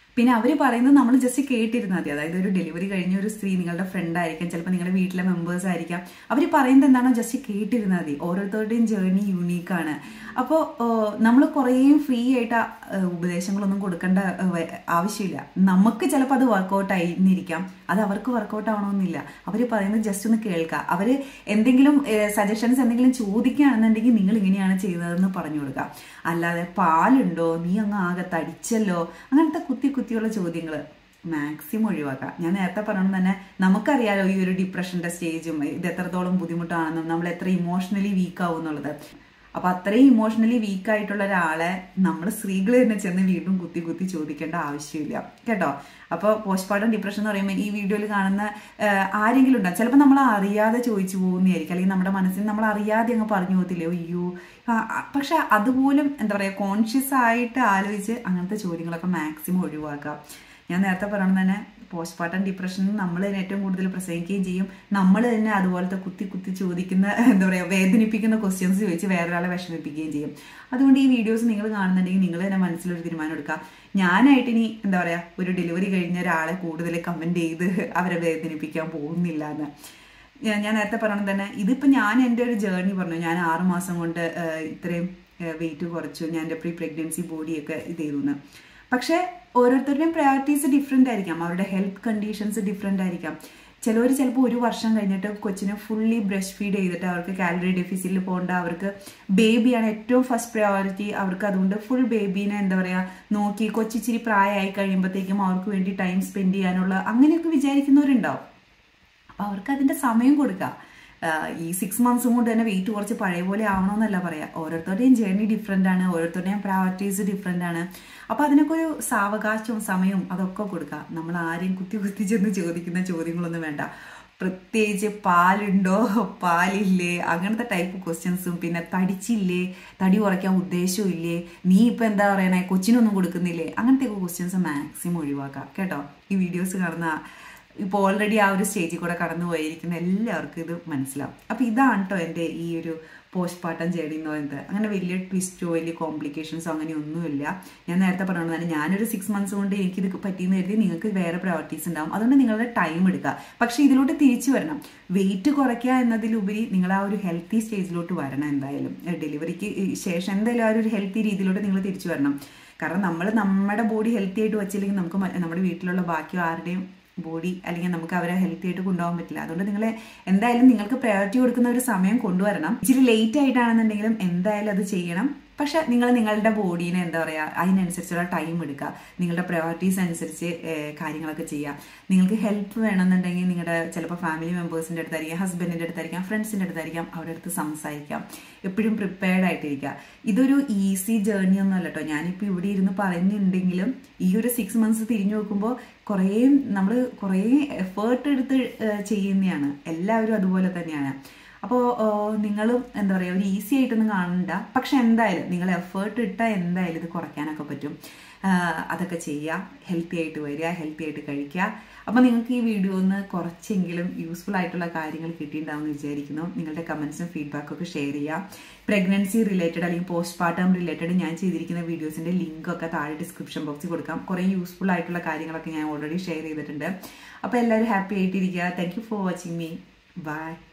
പിന്നെ അവർ പറയുന്നത് നമ്മൾ ജസ്റ്റ് കേട്ടിരുന്നാൽ മതി അതായത് ഒരു ഡെലിവറി കഴിഞ്ഞ ഒരു സ്ത്രീ നിങ്ങളുടെ ഫ്രണ്ട് ആയിരിക്കാം ചിലപ്പോൾ നിങ്ങളുടെ വീട്ടിലെ മെമ്പേഴ്സ് ആയിരിക്കാം അവർ പറയുന്നത് എന്താണോ ജസ്റ്റ് കേട്ടിരുന്നാൽ മതി ഓരോരുത്തരുടെയും ജേർണി യൂണീക്കാണ് അപ്പോൾ നമ്മൾ കുറേ ഫ്രീ ആയിട്ട് ആ, ഏഹ്, ഉപദേശങ്ങളൊന്നും കൊടുക്കേണ്ട ഏഹ്, വ- ആവശ്യമില്ല നമുക്ക് ചിലപ്പോൾ അത് വർക്കൗട്ട് ആയിരുന്നിരിക്കാം അത് അവർക്ക് വർക്കൗട്ട് ആവണമെന്നില്ല അവർ പറയുന്നത് ജസ്റ്റ് ഒന്ന് കേൾക്കുക അവർ എന്തെങ്കിലും സജഷൻസ് എന്തെങ്കിലും ചോദിക്കുകയാണെന്നുണ്ടെങ്കിൽ നിങ്ങൾ ഇങ്ങനെയാണ് ചെയ്തതെന്ന് പറഞ്ഞു കൊടുക്കുക അല്ലാതെ പാലുണ്ടോ നീ അങ്ങ് ആകെ തടിച്ചല്ലോ അങ്ങനത്തെ കുത്തി കുത്തിയുള്ള ചോദ്യങ്ങൾ മാക്സിമം ഒഴിവാക്കാം ഞാൻ നേരത്തെ പറഞ്ഞത് തന്നെ നമുക്കറിയാലോ ഈ ഒരു ഡിപ്രഷന്റെ സ്റ്റേജും ഇത് എത്രത്തോളം ബുദ്ധിമുട്ടാണെന്നും നമ്മൾ എത്ര ഇമോഷണലി വീക്ക് ആവും എന്നുള്ളത് അപ്പൊ അത്രയും ഇമോഷണലി വീക്ക് ആയിട്ടുള്ള ഒരാളെ നമ്മൾ സ്ത്രീകൾ തന്നെ ചെന്ന് വീണ്ടും കുത്തി കുത്തി ചോദിക്കേണ്ട ആവശ്യമില്ല കേട്ടോ അപ്പോൾ പോസ്റ്റ്മോർട്ടം ഡിപ്രഷൻ എന്ന് പറയുമ്പോൾ ഈ വീഡിയോയിൽ കാണുന്ന ആഹ്, ആരെങ്കിലും ഉണ്ടാകും ചിലപ്പോൾ നമ്മൾ അറിയാതെ ചോദിച്ചു പോകുന്നതായിരിക്കും അല്ലെങ്കിൽ നമ്മുടെ മനസ്സിൽ നമ്മൾ അറിയാതെ അങ്ങ് പറഞ്ഞു പോകത്തില്ലേ അയ്യോ ആ, ആ, പക്ഷെ അതുപോലും എന്താ പറയുക കോൺഷ്യസ് ആയിട്ട് ആലോചിച്ച് അങ്ങനത്തെ ചോദ്യങ്ങളൊക്കെ മാക്സിമം ഒഴിവാക്കുക ഞാൻ നേരത്തെ പറഞ്ഞ തന്നെ പോസ്റ്റ്മോർട്ടം ഡിപ്രഷൻ നമ്മൾ തന്നെ ഏറ്റവും കൂടുതൽ പ്രസംഗിക്കുകയും ചെയ്യും നമ്മൾ തന്നെ അതുപോലത്തെ കുത്തി കുത്തി ചോദിക്കുന്ന എന്താ പറയുക വേദനിപ്പിക്കുന്ന ക്വസ്റ്റ്യൻസ് ചോദിച്ച് വേറൊരാളെ വിഷമിപ്പിക്കുകയും ചെയ്യും അതുകൊണ്ട് ഈ വീഡിയോസ് നിങ്ങൾ കാണുന്നുണ്ടെങ്കിൽ നിങ്ങൾ തന്നെ മനസ്സിലൊരു തീരുമാനം എടുക്കുക ഞാനായിട്ട് ഇനി എന്താ പറയുക ഒരു ഡെലിവറി കഴിഞ്ഞ ഒരാളെ കൂടുതൽ കമൻറ്റ് ചെയ്ത് അവരെ വേദനിപ്പിക്കാൻ പോകുന്നില്ല എന്ന് ഞാൻ ഞാൻ നേരത്തെ പറഞ്ഞത് തന്നെ ഇതിപ്പോ ഞാൻ എൻ്റെ ഒരു ജേർണി പറഞ്ഞു ഞാൻ ആറ് മാസം കൊണ്ട് ആ, ഇത്രയും വെയിറ്റ് കുറച്ചു ഞാൻ എൻ്റെ പ്രീ പ്രഗ്നൻസി ബോഡിയൊക്കെ ഇത് ചെയ്തു എന്ന്. പക്ഷേ ഓരോരുത്തരുടെയും പ്രയോറിറ്റീസ് ഡിഫറെൻ്റ് ആയിരിക്കാം അവരുടെ ഹെൽത്ത് കണ്ടീഷൻസ് ഡിഫറെൻ്റ് ആയിരിക്കാം ചിലവർ ചിലപ്പോൾ ഒരു വർഷം കഴിഞ്ഞിട്ട് കൊച്ചിനെ ഫുള്ളി ബ്രസ്റ്റ് ഫീഡ് ചെയ്തിട്ട് അവർക്ക് കാലറി ഡെഫിസിറ്റിൽ പോകേണ്ട അവർക്ക് ബേബിയാണ് ഏറ്റവും ഫസ്റ്റ് പ്രയോറിറ്റി അവർക്ക് അതുകൊണ്ട് ഫുൾ ബേബീനെ എന്താ പറയുക നോക്കി കൊച്ചിച്ചിരി പ്രായമായി കഴിയുമ്പോഴത്തേക്കും അവർക്ക് വേണ്ടി ടൈം സ്പെൻഡ് ചെയ്യാനുള്ള അങ്ങനെയൊക്കെ വിചാരിക്കുന്നവരുണ്ടാവും അപ്പൊ അവർക്ക് അതിന്റെ സമയം കൊടുക്കുക ആഹ് ഈ സിക്സ് മന്ത്സും കൊണ്ട് തന്നെ വെയിറ്റ് കുറച്ച് പഴയ പോലെ ആവണമെന്നല്ല പറയാ ഓരോരുത്തരുടെയും ജേർണി ഡിഫറെന്റ് ആണ് ഓരോരുത്തരുടെയും പ്രയോറിറ്റീസ് ഡിഫറെന്റ് ആണ് അപ്പൊ അതിനൊക്കെ ഒരു സാവകാശവും സമയവും അതൊക്കെ കൊടുക്കുക നമ്മൾ ആരെയും കുത്തി കുത്തി ചെന്ന് ചോദിക്കുന്ന ചോദ്യങ്ങളൊന്നും വേണ്ട പ്രത്യേകിച്ച് പാലുണ്ടോ പാലില്ലേ അങ്ങനത്തെ ടൈപ്പ് ക്വസ്റ്റ്യൻസും പിന്നെ തടിച്ചില്ലേ തടി കുറയ്ക്കാൻ ഉദ്ദേശമില്ലേ നീ ഇപ്പൊ എന്താ പറയണേ കൊച്ചിനൊന്നും കൊടുക്കുന്നില്ലേ അങ്ങനത്തെ ക്വസ്റ്റ്യൻസ് മാക്സിമം ഒഴിവാക്കാം കേട്ടോ ഈ വീഡിയോസ് കാണുന്ന ഇപ്പോൾ ഓൾറെഡി ആ ഒരു സ്റ്റേജിൽ കൂടെ കടന്നു പോയിരിക്കുന്ന എല്ലാവർക്കും ഇത് മനസ്സിലാവും അപ്പം ഇതാണ് കേട്ടോ എൻ്റെ ഈ ഒരു പോസ്റ്റ്മോർട്ടം ജേണി എന്ന് പറയുന്നത് അങ്ങനെ വലിയ ട്വിസ്റ്റോ വലിയ കോംപ്ലിക്കേഷൻസോ അങ്ങനെ ഒന്നുമില്ല ഞാൻ നേരത്തെ പറഞ്ഞത് തന്നെ ഞാനൊരു സിക്സ് മന്ത്സ് കൊണ്ട് എനിക്കിത് പറ്റിയെന്ന് കരുതി നിങ്ങൾക്ക് വേറെ പ്രയോറിറ്റീസ് ഉണ്ടാവും അതുകൊണ്ട് നിങ്ങളുടെ ടൈം എടുക്കുക പക്ഷേ ഇതിലോട്ട് തിരിച്ചു വരണം വെയിറ്റ് കുറയ്ക്കുക എന്നതിലുപരി നിങ്ങൾ ആ ഒരു ഹെൽത്തി സ്റ്റേജിലോട്ട് വരണം എന്തായാലും ഡെലിവറിക്ക് ശേഷം എന്തായാലും ആ ഒരു ഹെൽത്തി രീതിയിലോട്ട് നിങ്ങൾ തിരിച്ചു വരണം കാരണം നമ്മൾ നമ്മുടെ ബോഡി ഹെൽത്തി ആയിട്ട് വെച്ചില്ലെങ്കിൽ നമുക്ക് മ- നമ്മുടെ വീട്ടിലുള്ള ബാക്കി ആരുടെയും ബോഡി അല്ലെങ്കിൽ നമുക്ക് അവരെ ഹെൽത്തി ആയിട്ട് കൊണ്ടുപോകാൻ പറ്റില്ല അതുകൊണ്ട് നിങ്ങൾ എന്തായാലും നിങ്ങൾക്ക് പ്രയോറിറ്റി കൊടുക്കുന്ന ഒരു സമയം കൊണ്ടുവരണം ഇച്ചിരി ലേറ്റ് ആയിട്ടാണെന്നുണ്ടെങ്കിലും എന്തായാലും അത് ചെയ്യണം പക്ഷെ നിങ്ങൾ നിങ്ങളുടെ ബോഡീനെ എന്താ പറയുക അതിനനുസരിച്ചുള്ള ടൈം എടുക്കുക നിങ്ങളുടെ പ്രയോറിറ്റീസ് അനുസരിച്ച് ഏഹ്, കാര്യങ്ങളൊക്കെ ചെയ്യുക നിങ്ങൾക്ക് ഹെൽപ്പ് വേണമെന്നുണ്ടെങ്കിൽ നിങ്ങളുടെ ചിലപ്പോൾ ഫാമിലി മെമ്പേഴ്സിൻ്റെ അടുത്തായിരിക്കാം ഹസ്ബൻഡിൻ്റെ അടുത്തായിരിക്കാം ഫ്രണ്ട്സിൻ്റെ അടുത്തായിരിക്കാം അവരുടെ അടുത്ത് സംസാരിക്കാം എപ്പോഴും പ്രിപ്പയർഡ് ആയിട്ടിരിക്കുക ഇതൊരു ഈസി ജേർണി ഒന്നും അല്ല കേട്ടോ ഞാനിപ്പോൾ ഇവിടെ ഇരുന്ന് പറയുന്നുണ്ടെങ്കിലും ഈ ഒരു സിക്സ് മന്ത്സ് തിരിഞ്ഞു നോക്കുമ്പോൾ കുറേ നമ്മൾ കുറേ എഫേർട്ട് എടുത്ത് ഏഹ്, ചെയ്യുന്നതാണ് എല്ലാവരും അതുപോലെ തന്നെയാണ് അപ്പോൾ നിങ്ങളും എന്താ പറയുക ഒരു ഈസി ആയിട്ടൊന്നും കാണണ്ട പക്ഷെ എന്തായാലും നിങ്ങൾ എഫേർട്ട് ഇട്ടാൽ എന്തായാലും ഇത് കുറയ്ക്കാനൊക്കെ പറ്റും ആഹ് അതൊക്കെ ചെയ്യുക ഹെൽത്തി ആയിട്ട് വരിക ഹെൽത്തി ആയിട്ട് കഴിക്കുക അപ്പോൾ നിങ്ങൾക്ക് ഈ വീഡിയോ ഒന്ന് കുറച്ചെങ്കിലും യൂസ്ഫുൾ ആയിട്ടുള്ള കാര്യങ്ങൾ കിട്ടിയിട്ടുണ്ടാവും എന്ന് വിചാരിക്കുന്നു നിങ്ങളുടെ കമൻസും ഫീഡ്ബാക്കും ഒക്കെ ഷെയർ ചെയ്യുക പ്രഗ്നൻസി റിലേറ്റഡ് അല്ലെങ്കിൽ പോസ്റ്റ്മോർട്ടം റിലേറ്റഡ് ഞാൻ ചെയ്തിരിക്കുന്ന വീഡിയോസിന്റെ ലിങ്ക് ഒക്കെ താഴെ ഡിസ്ക്രിപ്ഷൻ ബോക്സിൽ കൊടുക്കാം കുറേ യൂസ്ഫുൾ ആയിട്ടുള്ള കാര്യങ്ങളൊക്കെ ഞാൻ ഓൾറെഡി ഷെയർ ചെയ്തിട്ടുണ്ട് അപ്പോൾ എല്ലാവരും ഹാപ്പി ആയിട്ടിരിക്കുക thank you for watching me by